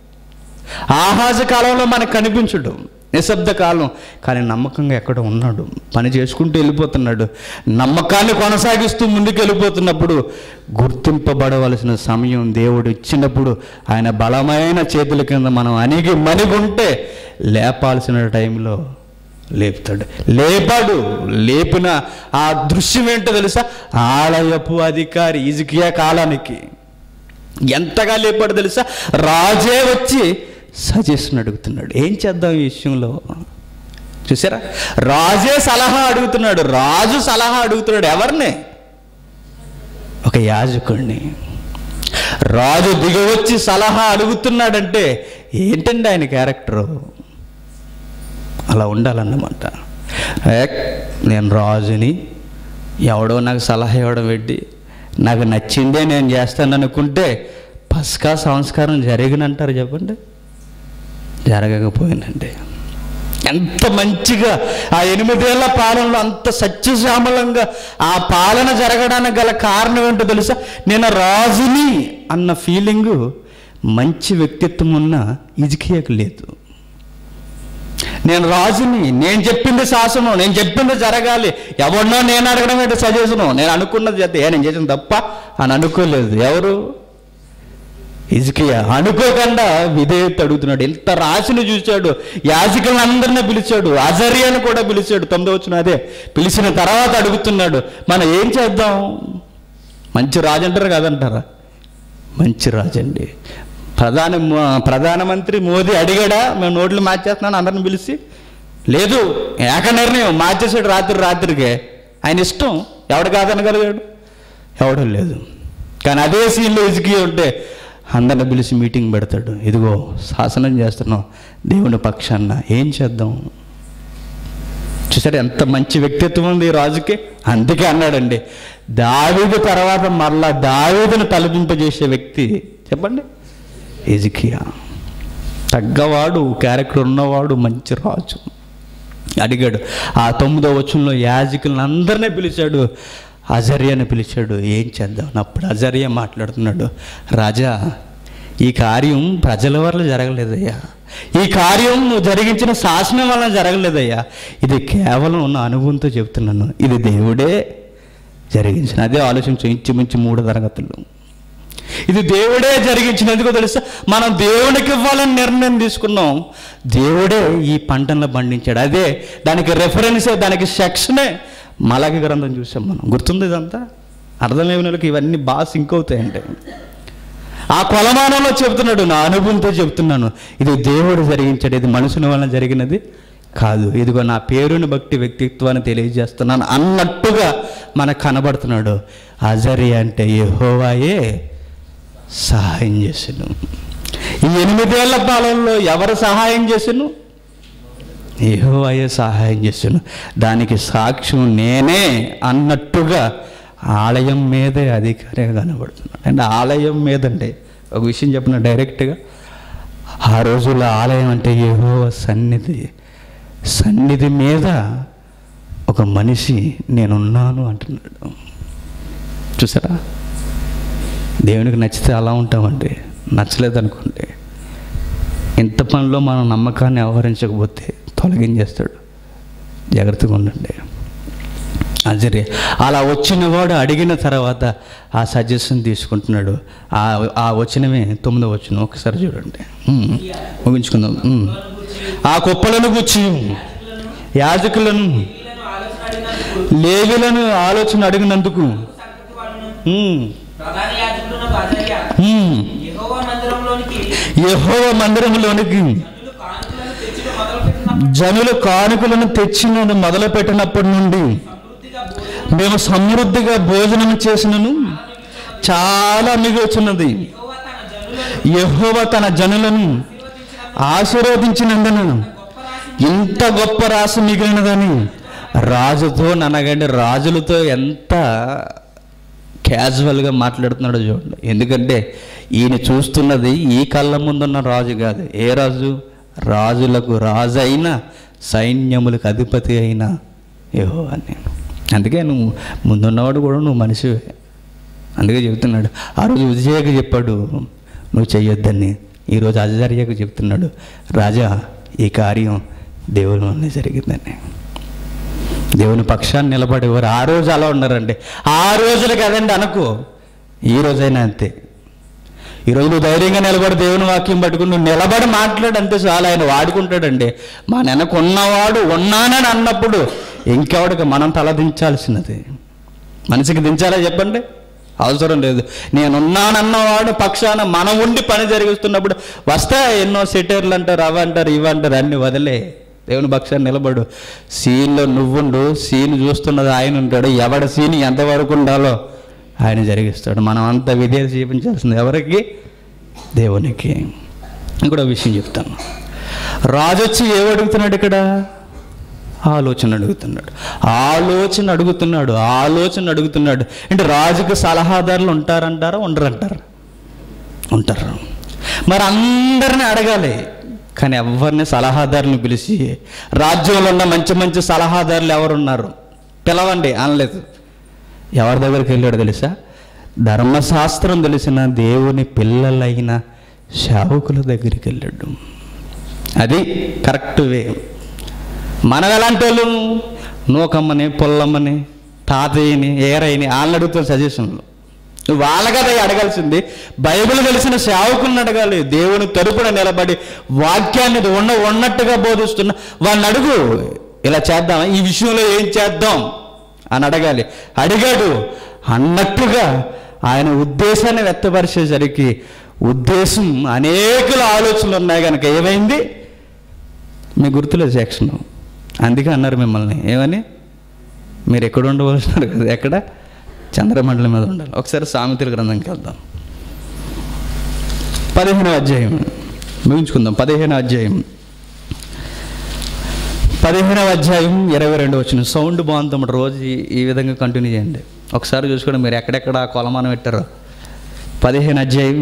ఆహాజ కాలంలో మనకు కనిపించడు నిశ్శబ్ద కాలం కానీ నమ్మకంగా ఎక్కడ ఉన్నాడు పని చేసుకుంటూ వెళ్ళిపోతున్నాడు నమ్మకాన్ని కొనసాగిస్తూ ముందుకు వెళ్ళిపోతున్నప్పుడు గుర్తింపబడవలసిన సమయం దేవుడు ఇచ్చినప్పుడు ఆయన బలమైన చేతుల కింద మనం అణిగి మణిగుంటే లేపాల్సిన టైంలో లేపుతాడు లేపాడు లేపిన ఆ దృశ్యం ఏంటో తెలుసా ఆలయపు అధికారి ఇజికియా కాలానికి ఎంతగా లేపాడు తెలుసా రాజే వచ్చి సజెషన్ అడుగుతున్నాడు ఏం చేద్దాం ఈ విషయంలో చూసారా రాజే సలహా అడుగుతున్నాడు రాజు సలహా అడుగుతున్నాడు ఎవరిని ఒక యాజకుడిని రాజు దిగవచ్చి సలహా అడుగుతున్నాడంటే ఏంటండి ఆయన క్యారెక్టరు అలా ఉండాలన్నమాట ఏక్, నేను రాజుని ఎవడో నాకు సలహా ఇవ్వడం పెట్టి నాకు నచ్చిందే నేను చేస్తాను అనుకుంటే పస్కా సంస్కారం జరిగినంటారు చెప్పండి జరగకపోయిందండి ఎంత మంచిగా ఆ ఎనిమిదేళ్ల పాలనలో అంత సత్యశ్యామలంగా ఆ పాలన జరగడానికి గల కారణం ఏంటో తెలుసా నేను రాజుని అన్న ఫీలింగు మంచి వ్యక్తిత్వం ఉన్న ఇజికియాకు లేదు నేను రాజుని నేను చెప్పింది శాసనం నేను చెప్పింది జరగాలి ఎవరినో నేను అడగడం ఏంటో సజెషను నేను అనుకున్నది చేస్తే ఏ నేను చేసిన తప్ప అని అనుకోలేదు ఎవరు ఇజికియా అనుకోకుండా విధేయత అడుగుతున్నాడు ఎంత రాశిని చూశాడు యాజకులను అందరినీ పిలిచాడు అజరియాను కూడా పిలిచాడు తొమ్మిది వచ్చిన అదే పిలిచిన తర్వాత అడుగుతున్నాడు మనం ఏం చేద్దాం మంచి రాజు అంటారు కాదంటారా మంచి రాజు అండి ప్రధాని మో- ప్రధానమంత్రి మోదీ అడిగాడా మేము నోట్లు మార్చేస్తున్నాను అందరిని పిలిచి లేదు ఏక నిర్ణయం మార్చేసాడు రాత్రి రాత్రికే ఆయన ఇష్టం ఎవడు కాదనగలిగాడు ఎవడం లేదు కానీ అదే సీన్లో ఇసుకి ఉంటే అందరిని పిలిచి మీటింగ్ పెడతాడు ఇదిగో శాసనం చేస్తున్నాం దేవుని పక్షాన ఏం చేద్దాం చూసారు ఎంత మంచి వ్యక్తిత్వం ఉంది ఈ రాజుకి అందుకే అన్నాడండి దావీదు తర్వాత మరలా దావీదును తలపింపజేసే వ్యక్తి చెప్పండి ఎజికియా తగ్గవాడు క్యారెక్టర్ ఉన్నవాడు మంచి రాజు అడిగాడు ఆ తొమ్మిదో వచనంలో యాజకులను అందరినీ పిలిచాడు అజర్యాని పిలిచాడు ఏం చేద్దాం అప్పుడు అజర్య మాట్లాడుతున్నాడు రాజా ఈ కార్యం ప్రజల వల్ల జరగలేదయ్యా ఈ కార్యం నువ్వు జరిగించిన శాసనం వల్ల జరగలేదయ్యా ఇది కేవలం ఉన్న అనుభవంతో చెప్తున్నాను ఇది దేవుడే జరిగించిన అదే ఆలోచించు ఇంచుమించు మూడు తరగతులు ఇది దేవుడే జరిగించినందుకు తెలుసా మనం దేవునికి ఇవ్వాలని నిర్ణయం తీసుకున్నాం దేవుడే ఈ పంటలను పండించాడు అదే దానికి రెఫరెన్సే దానికి సెక్షనే మలకి గ్రంథం చూసాం మనం గుర్తుంది ఇదంతా అర్థమయ్యే వాళ్ళకి ఇవన్నీ బాగా సింక్ అవుతాయండి ఆ కొలమానంలో చెబుతున్నాడు నా అనుభవంతో చెబుతున్నాను ఇది దేవుడు జరిగించాడు ఇది మనుషుల వలన జరిగినది కాదు ఇదిగో నా పేరుని బట్టి వ్యక్తిత్వాన్ని తెలియజేస్తున్నాను అన్నట్టుగా మనకు కనబడుతున్నాడు అజరి అంటే యెహోవాయే సహాయం చేసాను ఈ ఎనిమిదేళ్ల పాలనలో ఎవరు సహాయం చేసాను యెహోవాయే సహాయం చేసాను దానికి సాక్ష్యం నేనే అన్నట్టుగా ఆలయం మీదే అధికారిగా కనబడుతున్నాడు అంటే ఆలయం మీద అంటే ఒక విషయం చెప్పిన డైరెక్ట్గా ఆ రోజుల్లో ఆలయం అంటే యెహోవ సన్నిధి సన్నిధి మీద ఒక మనిషి నేనున్నాను అంటున్నాడు చూసారా దేవునికి నచ్చితే అలా ఉంటామండి నచ్చలేదు అనుకోండి ఇంత పనిలో మనం నమ్మకాన్ని వ్యవహరించకపోతే తొలగించేస్తాడు జాగ్రత్తగా ఉండండి అజరే అలా వచ్చిన వాడు అడిగిన తర్వాత ఆ సజెషన్ తీసుకుంటున్నాడు ఆ ఆ వచనమే తొమ్మిదో వచ్చిన ఒకసారి చూడండి ఉమ్, ముగించుకుందాం ఉమ్. ఆ కుప్పలను గుచ్చి యాజకులను వీళ్ళను ఆలోచన అడిగినందుకు లేవిలను ఆలోచన అడిగినందుకు సంగతి వాళ్ళను ఉమ్, ప్రధాన యాజకుడున్న అజర్య ఉమ్, యెహోవా మందిరంలోనికి యెహోవా మందిరంలోనికి జనులు కానుకలను తెచ్చిన మొదలుపెట్టిన జనులు కానుకలను తెచ్చినను మొదలుపెట్టినప్పటి నుండి సమృద్ధిగా భోజనం మేము సమృద్ధిగా భోజనం చేసినను చాలా మిగులుచున్నది యెహోవా తన జనులను యెహోవా తన జనులను ఆశీర్వదించినందున గొప్ప రాశి ఇంత గొప్ప రాశి మిగిలినదని రాజుతో ననగండి రాజులతో ఎంత క్యాజువల్గా మాట్లాడుతున్నాడో చూడండి ఎందుకంటే ఈయన చూస్తున్నది ఈ కళ్ళ ముందున్న రాజు కాదు ఏ రాజు రాజులకు రాజు అయిన సైన్యములకు అధిపతి అయిన ఏహో అని అందుకే నువ్వు ముందున్నవాడు కూడా నువ్వు మనిషివే అందుకే చెబుతున్నాడు ఆ రోజు విజయకు చెప్పాడు నువ్వు చెయ్యొద్దని ఈరోజు అజర్యకు చెప్తున్నాడు రాజా ఈ కార్యం దేవుని వల్లనే జరిగిందని దేవుని పక్షాన్ని నిలబడేవారు ఆ రోజు అలా ఉన్నారండి ఆ రోజులు కదండి అనుకో ఈ రోజైనా అంతే ఈరోజు నువ్వు ధైర్యంగా నిలబడి దేవుని వాక్యం పట్టుకుని నువ్వు నిలబడి మాట్లాడు అంతే చాలా ఆయన వాడుకుంటాడండి మా నెనకు ఉన్నవాడు ఉన్నానని అన్నప్పుడు ఇంకెవడికి మనం తల దించాల్సినది మనిషికి దించాలా చెప్పండి అవసరం లేదు నేనున్నానన్నవాడు పక్షాన మనం ఉండి పని జరిగిస్తున్నప్పుడు వస్తాయి ఎన్నో సెటర్లు అంటారు అవి అంటారు ఇవి అంటారు అన్ని వదిలే దేవుని పక్షాన్ని నిలబడు సీన్లో నువ్వుండు సీన్ చూస్తున్నది ఆయన ఉంటాడు ఎవడ సీన్ ఎంతవరకు ఉండాలో ఆయన జరిగిస్తాడు మనం అంతా విధేయత చూపించాల్సింది ఎవరికి దేవునికి ఇంకొక విషయం చెప్తాను రాజు వచ్చి ఏం అడుగుతున్నాడు ఇక్కడ ఆలోచన అడుగుతున్నాడు ఆలోచన అడుగుతున్నాడు ఆలోచన అడుగుతున్నాడు అంటే రాజుకు సలహాదారులు ఉంటారంటారా ఉండరంటారా ఉంటారు మరి అందరిని అడగాలి కానీ ఎవరిని సలహాదారుని పిలిచి రాజ్యంలో ఉన్న మంచి మంచి సలహాదారులు ఎవరున్నారు పిలవండి అనలేదు ఎవరి దగ్గరికి వెళ్ళాడు తెలుసా ధర్మశాస్త్రం తెలిసిన దేవుని పిల్లలైన సేవకుల దగ్గరికి వెళ్ళాడు అది కరెక్ట్ వే మనం ఎలాంటి వాళ్ళు నూకమ్మని పుల్లమ్మని తాతయ్యని ఏరయ్యని వాళ్ళని అడుగుతారు సజెషన్లు నువ్వు వాళ్ళ కదా అడగాల్సింది బైబిల్ తెలిసిన సేవకులను అడగాలి దేవుని తరపున నిలబడి వాక్యాన్ని ఉన్న ఉన్నట్టుగా బోధిస్తున్న వాళ్ళని అడుగు ఇలా చేద్దాం ఈ విషయంలో ఏం చేద్దాం అని అడగాలి అడిగాడు అన్నట్టుగా ఆయన ఉద్దేశాన్ని వ్యక్తపరిచేసరికి ఉద్దేశం అనేకుల ఆలోచనలు ఉన్నాయి కనుక ఏమైంది మీ గుర్తులేదు సెక్షన్ అందుకే అన్నారు మిమ్మల్ని ఏమని మీరు ఎక్కడ ఉండవలసినారు కదా ఎక్కడ చంద్రమండలం మీద ఉండాలి ఒకసారి సామెతల గ్రంథంకి వెళ్దాం పదిహేను అధ్యాయం ముగించుకుందాం పదిహేను అధ్యాయం పదిహేనవ అధ్యాయం ఇరవై రెండు వచ్చిన సౌండ్ బాగుంది తమ్ముడు రోజు ఈ- ఈ విధంగా కంటిన్యూ చేయండి ఒకసారి చూసుకోండి మీరు ఎక్కడెక్కడ ఆ కొలమానం పెట్టారో పదిహేను అధ్యాయం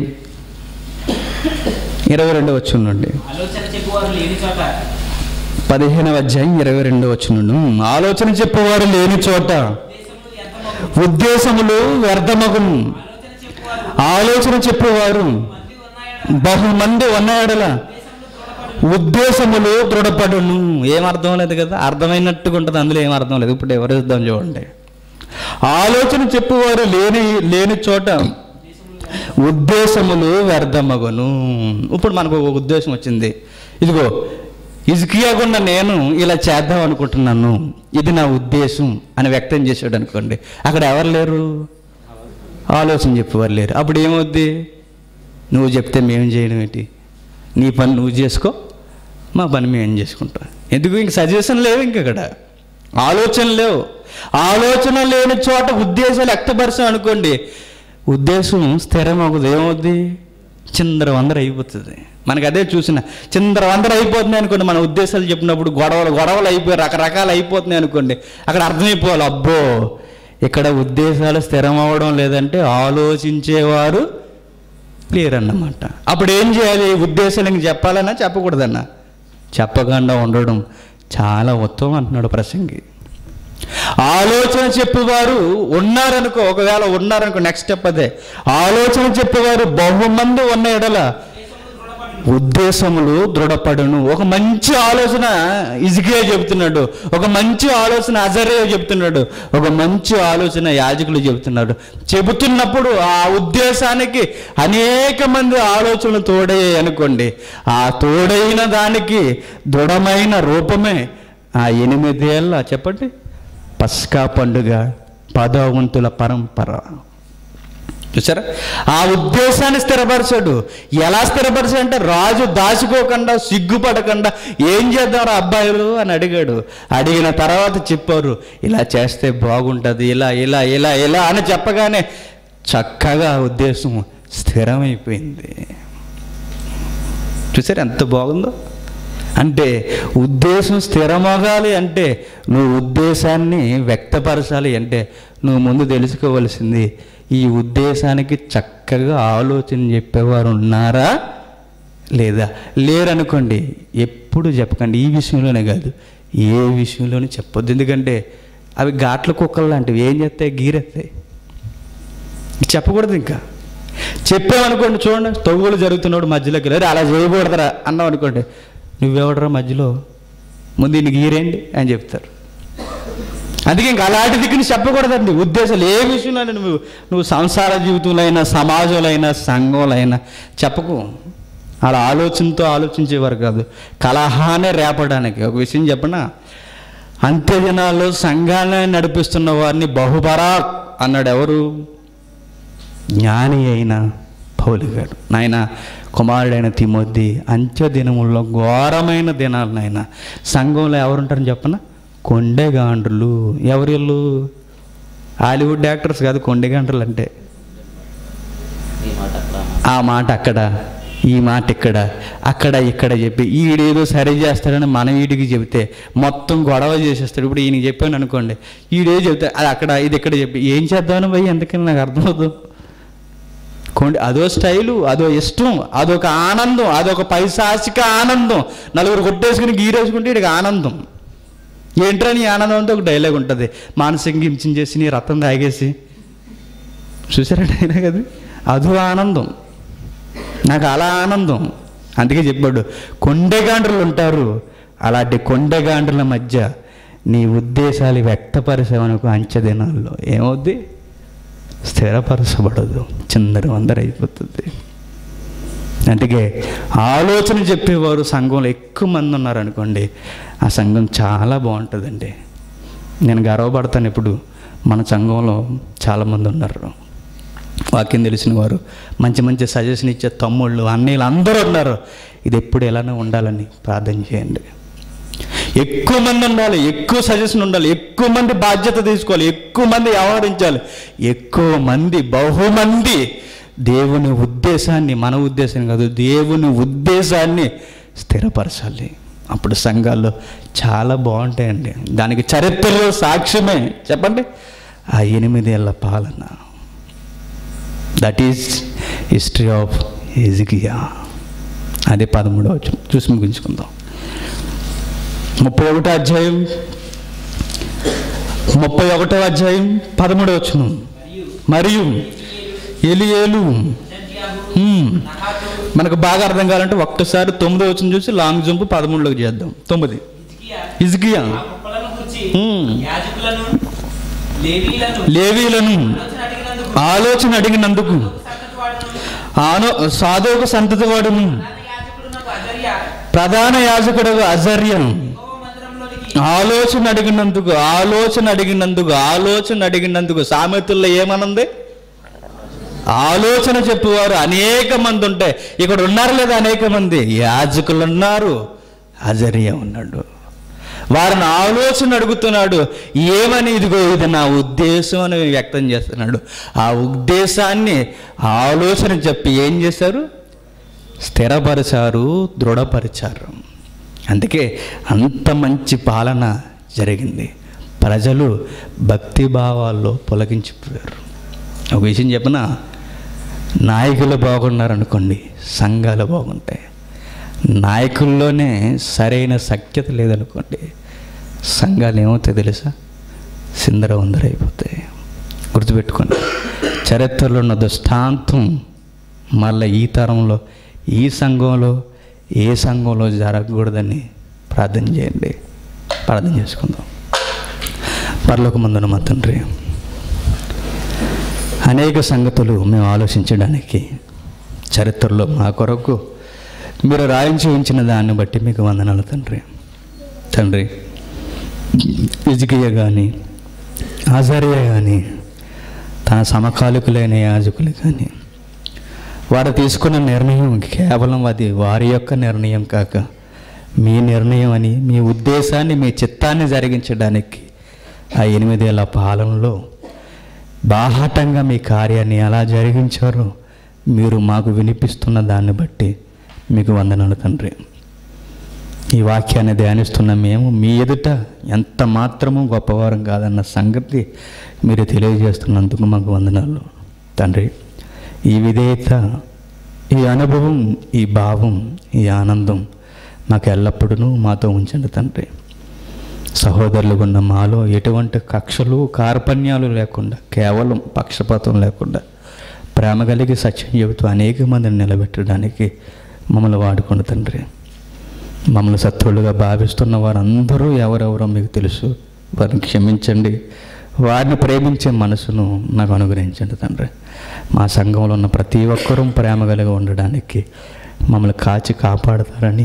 ఇరవై రెండు వచ్చి ఉండండి ఆలోచన చెప్పువారు లేని చోట పదిహేనవ అధ్యాయం ఇరవై రెండు వచ్చునుండు ఆలోచన చెప్పేవారు లేని చోట దేశంలో ఎంత మగు ఉద్దేశములు వ్యర్థమగును ఆలోచన చెప్పువారు ఆలోచన చెప్పేవారు మంది ఉన్నాయన బహుమంది ఉన్నాయడల దేశంలో దృఢపడు ఉద్దేశములు దృఢపడును ఏం అర్థం లేదు కదా అర్థమైనట్టుగా ఉంటుంది అందులో ఏం అర్థం లేదు ఇప్పుడు ఎవరు ఇద్దాం చూడండి ఆలోచన చెప్పువారు లేని లేని చోట ఉద్దేశములు వ్యర్థమగును ఇప్పుడు మనకు ఒక ఉద్దేశం వచ్చింది ఇదిగో ఇసుకియాకుండా నేను ఇలా చేద్దాం అనుకుంటున్నాను ఇది నా ఉద్దేశం అని వ్యక్తం చేశాడు అనుకోండి అక్కడ ఎవరు లేరు ఆలోచన చెప్పేవారు లేరు అప్పుడు ఏమవుద్ది నువ్వు చెప్తే మేము చేయడం ఏంటి నీ పని నువ్వు చేసుకో మా పని మేము చేసుకుంటాం ఎందుకు ఇంక సజెషన్ లేవు ఇంక ఇక్కడ ఆలోచన లేవు ఆలోచన లేని చోట ఉద్దేశాలు వ్యక్తపరచాం అనుకోండి ఉద్దేశం స్థిరం అవ్వదు ఏమవుద్ది చిందర వందర అయిపోతుంది మనకు అదే చూసిన చిందర వందర అయిపోతుంది అనుకోండి మన ఉద్దేశాలు చెప్పినప్పుడు గొడవలు గొడవలు అయిపోయి రకరకాలు అయిపోతున్నాయి అనుకోండి అక్కడ అర్థమైపోవాలి అబ్బో ఇక్కడ ఉద్దేశాలు స్థిరం అవ్వడం లేదంటే ఆలోచించేవారు లేరన్నమాట అప్పుడు ఏం చేయాలి ఉద్దేశాలు ఇంక చెప్పాలన్నా చెప్పకూడదన్నా చెప్పకుండా ఉండడం చాలా ఉత్తమం అంటున్నాడు ప్రసంగి ఆలోచన చెప్పేవారు ఉన్నారనుకో ఒకవేళ ఉన్నారనుకో నెక్స్ట్ స్టెప్ అదే ఆలోచన చెప్పేవారు బహుమంది ఉన్న ఎడల ఉద్దేశములు దృఢపడును ఒక మంచి ఆలోచన ఇజికే చెబుతున్నాడు ఒక మంచి ఆలోచన అజరే చెబుతున్నాడు ఒక మంచి ఆలోచన యాజకులు చెబుతున్నాడు చెబుతున్నప్పుడు ఆ ఉద్దేశానికి అనేక మంది ఆలోచనలు తోడయ్యాయి అనుకోండి ఆ తోడైన దానికి దృఢమైన రూపమే ఆ ఎనిమిదేళ్ళ చెప్పండి పస్కా పండుగ పదవంతుల పరంపర చూసారా ఆ ఉద్దేశాన్ని స్థిరపరచాడు ఎలా స్థిరపరిచాడు అంటే రాజు దాచుకోకుండా సిగ్గుపడకుండా ఏం చేద్దాం అబ్బాయిలు అని అడిగాడు అడిగిన తర్వాత చెప్పారు ఇలా చేస్తే బాగుంటుంది ఇలా ఇలా ఇలా ఇలా అని చెప్పగానే చక్కగా ఆ ఉద్దేశం స్థిరమైపోయింది చూసారు ఎంత బాగుందో అంటే ఉద్దేశం స్థిరమవ్వాలి అంటే నువ్వు ఉద్దేశాన్ని వ్యక్తపరచాలి అంటే నువ్వు ముందు తెలుసుకోవలసింది ఈ ఉద్దేశానికి చక్కగా ఆలోచన చెప్పేవారు ఉన్నారా లేదా లేరనుకోండి ఎప్పుడు చెప్పకండి ఈ విషయంలోనే కాదు ఏ విషయంలోనూ చెప్పొద్దు ఎందుకంటే అవి ఘాట్ల కుక్కలు లాంటివి ఏం చేస్తాయి గీరెత్తాయి చెప్పకూడదు ఇంకా చెప్పామనుకోండి చూడండి తవ్వులు జరుగుతున్నాడు మధ్యలోకి లేదు అలా చేయకూడదురా అన్నాం అనుకోండి నువ్వెవడరా మధ్యలో ముందు ఇన్ని గీరేండి అని చెప్తారు అందుకే ఇంకా అలాంటి దిక్కుని చెప్పకూడదండి ఉద్దేశాలు ఏ విషయంలో నువ్వు నువ్వు సంసార జీవితంలో అయినా సమాజంలో అయినా సంఘంలో అయినా చెప్పకు అలా ఆలోచనతో ఆలోచించేవారు కాదు కలహానే రేపడానికి ఒక విషయం చెప్పనా అంత్యదినాల్లో సంఘాన్ని నడిపిస్తున్న వారిని బహుబరా అన్నాడు ఎవరు జ్ఞాని అయిన పౌలు గారు నాయన కుమారుడైన తిమోద్ది అంత్య దినముల్లో ఘోరమైన దినాలు నాయన సంఘంలో ఎవరుంటారని చెప్పన కొండెగాండ్రులు ఎవరిళ్ళు హాలీవుడ్ యాక్టర్స్ కాదు కొండెగాండ్రులు అంటే ఆ మాట అక్కడ ఈ మాట ఇక్కడ అక్కడ ఇక్కడ చెప్పి ఈడేదో సరి చేస్తాడని మనం వీడికి చెబితే మొత్తం గొడవ చేసేస్తాడు ఇప్పుడు ఈయనకి చెప్పాను అనుకోండి ఈడే చెబితే అది అక్కడ ఇది ఇక్కడ చెప్పి ఏం చేద్దామని పోయి ఎందుకని నాకు అర్థమవుతుంది కొండి అదో స్టైలు అదో ఇష్టం అదొక ఆనందం అదొక పైశాసిక ఆనందం నలుగురు కొట్టేసుకుని గీరేసుకుంటే ఇక ఆనందం ఏంట్రా నీ ఆనందం అంటే ఒక డైలాగ్ ఉంటుంది మానసికంగా హింసించేసి నీ రక్తం తాగేసి చూసారా డైలాగ్ అది అదో ఆనందం నాకు అలా ఆనందం అందుకే చెప్పాడు కొండెగాండ్రులు ఉంటారు అలాంటి కొండెగాండ్రుల మధ్య నీ ఉద్దేశాలు వ్యక్తపరిచావనుకో అంచెదినాల్లో ఏమవుద్ది స్థిరపరచబడదు చిందర వందర అయిపోతుంది అందుకే ఆలోచన చెప్పేవారు సంఘంలో ఎక్కువ మంది ఉన్నారనుకోండి ఆ సంఘం చాలా బాగుంటుందండి నేను గర్వపడతాను ఇప్పుడు మన సంఘంలో చాలామంది ఉన్నారు వాక్యం తెలిసిన వారు మంచి మంచి సజెషన్ ఇచ్చే తమ్ముళ్ళు అన్నయ్యలు అందరూ ఉన్నారు ఇది ఎప్పుడు ఎలానే ఉండాలని ప్రార్థన చేయండి ఎక్కువ మంది ఉండాలి ఎక్కువ సజెషన్ ఉండాలి ఎక్కువ మంది బాధ్యత తీసుకోవాలి ఎక్కువ మంది వ్యవహరించాలి ఎక్కువ మంది బహుమంది దేవుని ఉద్దేశాన్ని మన ఉద్దేశం కాదు దేవుని ఉద్దేశాన్ని స్థిరపరచాలి అప్పుడు సంఘాల్లో చాలా బాగుంటాయండి దానికి చరిత్రలో సాక్ష్యమే చెప్పండి ఆ ఎనిమిదేళ్ల పాలన that is history of Hezekiah అదే పదమూడవ వచనం. చూసి ముగించుకుందాం ముప్పై ఒకటో అధ్యాయం ముప్పై ఒకటో అధ్యాయం పదమూడవ వచనం మరియు మరియు ఎలియేలు జంధ్యాహు హ్మ్. నహాతు మనకు బాగా అర్థం కావాలంటే ఒక్కసారి తొమ్మిదో వచ్చిన చూసి లాంగ్ జంప్ పదమూడులోకి చేద్దాం తొమ్మిది హిజ్కియా ఇజ్కియా ఆ కుప్పలను గురించి హ్మ్. యాజకులను లేవీలను లేవీలను ఆలోచన అడిగినందుకు ఆలోచన అడిగినందుకు సంతతి వాడును ఆనో సాధోకు సంతతి వాడును ప్రధాన యాజకుడు నాకు అజర్యా ప్రధాన యాజకుడు అజర్యం యెహోవా మందిరంలోనికి ఆలోచన అడిగినందుకు ఆలోచన అడిగినందుకు ఆలోచన అడిగినందుకు సామెతల్లో ఏమనుంది ఆలోచన చెప్పువారు అనేక మంది ఉంటే ఇక్కడ ఉన్నారు లేదా అనేక మంది యాజకులు ఉన్నారు అజరియ ఉన్నాడు వారిని ఆలోచన అడుగుతున్నాడు ఏమని ఇదిగో ఇది నా ఉద్దేశం అని వ్యక్తం చేస్తున్నాడు ఆ ఉద్దేశాన్ని ఆలోచన చెప్పి ఏం చేశారు స్థిరపరిచారు దృఢపరిచారు అందుకే అంత మంచి పాలన జరిగింది ప్రజలు భక్తి భావాల్లో పొలగించిపోయారు ఒక విషయం చెప్పిన నాయకులు బాగున్నారనుకోండి సంఘాలు బాగుంటాయి నాయకుల్లోనే సరైన సఖ్యత లేదనుకోండి సంఘాలు ఏమవుతాయి తెలుసా సిందర ఉందరైపోతాయి గుర్తుపెట్టుకోండి చరిత్రలో ఉన్న దృష్టాంతం మళ్ళీ ఈ తరంలో ఈ సంఘంలో ఏ సంఘంలో జరగకూడదని ప్రార్థన చేయండి ప్రార్థన చేసుకుందాం పర్లోక ముందున మా తండ్రి అనేక సంగతులు మేము ఆలోచించడానికి చరిత్రలో మా కొరకు మీరు రాయించి ఉంచిన దాన్ని బట్టి మీకు వందనాలు తండ్రి తండ్రి ఇజికియ కానీ ఆచార్య కానీ తన సమకాలికులైన యాజకులు కానీ వారు తీసుకున్న నిర్ణయం కేవలం అది వారి యొక్క నిర్ణయం కాక మీ నిర్ణయం అని మీ ఉద్దేశాన్ని మీ చిత్తాన్ని జరిగించడానికి ఆ ఎనిమిదేళ్ల పాలనలో బాహాటంగా మీ కార్యాన్ని ఎలా జరిగించారో మీరు మాకు వినిపిస్తున్న దాన్ని బట్టి మీకు వందనాలు తండ్రి ఈ వాక్యాన్ని ధ్యానిస్తున్న మేము మీ ఎదుట ఎంత మాత్రము గొప్పవారం కాదన్న సంగతి మీరు తెలియజేస్తున్నందుకు మాకు వందనాలు తండ్రి ఈ విధేయత ఈ అనుభవం ఈ భావం ఈ ఆనందం మాకు ఎల్లప్పుడూ మాతో ఉంచండి తండ్రి సహోదరులు ఉన్న మాలో ఎటువంటి కక్షలు కార్పణ్యాలు లేకుండా కేవలం పక్షపాతం లేకుండా ప్రేమ కలిగి సత్యం చెబుతూ అనేక మందిని నిలబెట్టడానికి మమ్మల్ని వాడుకోండి తండ్రి మమ్మల్ని శత్రువులుగా భావిస్తున్న వారందరూ ఎవరెవరో మీకు తెలుసు వారిని క్షమించండి వారిని ప్రేమించే మనసును నాకు అనుగ్రహించండి తండ్రి మా సంఘంలో ఉన్న ప్రతి ఒక్కరూ ప్రేమ కలిగి ఉండడానికి మమ్మల్ని కాచి కాపాడతారని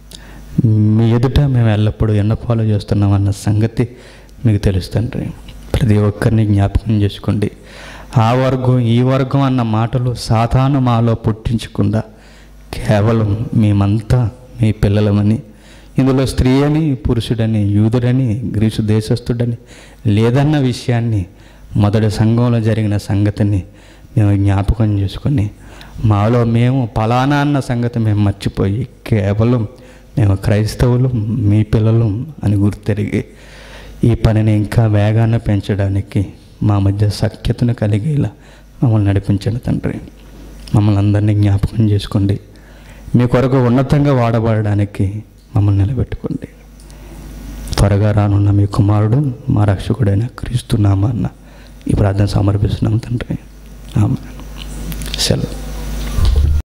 మీ ఎదుట మేము ఎల్లప్పుడూ ఎన్న ఫాలో చేస్తున్నామన్న సంగతి మీకు తెలుస్తుంది ప్రతి ఒక్కరిని జ్ఞాపకం చేసుకోండి ఆ వర్గం ఈ వర్గం అన్న మాటలు సాధారణ మాలో పుట్టించకుండా కేవలం మేమంతా మీ పిల్లలమని ఇందులో స్త్రీ అని పురుషుడని యూదుడని గ్రీసు దేశస్థుడని లేదన్న విషయాన్ని మొదటి సంఘంలో జరిగిన సంగతిని మేము జ్ఞాపకం చేసుకొని మాలో మేము ఫలానా అన్న సంగతి మేము మర్చిపోయి కేవలం మేము క్రైస్తవులు మీ పిల్లలు అని గుర్తెరిగి ఈ పనిని ఇంకా వేగాన్ని పెంచడానికి మా మధ్య సఖ్యతను కలిగేలా మమ్మల్ని నడిపించండి తండ్రి మమ్మల్ని అందరినీ జ్ఞాపకం చేసుకోండి మీ కొరకు ఉన్నతంగా వాడబడడానికి మమ్మల్ని నిలబెట్టుకోండి త్వరగా రానున్న మీ కుమారుడు మా రక్షకుడైన క్రీస్తు నామాన్న ఈ ప్రార్థన సమర్పిస్తున్నాం తండ్రి ఆమె సెలవు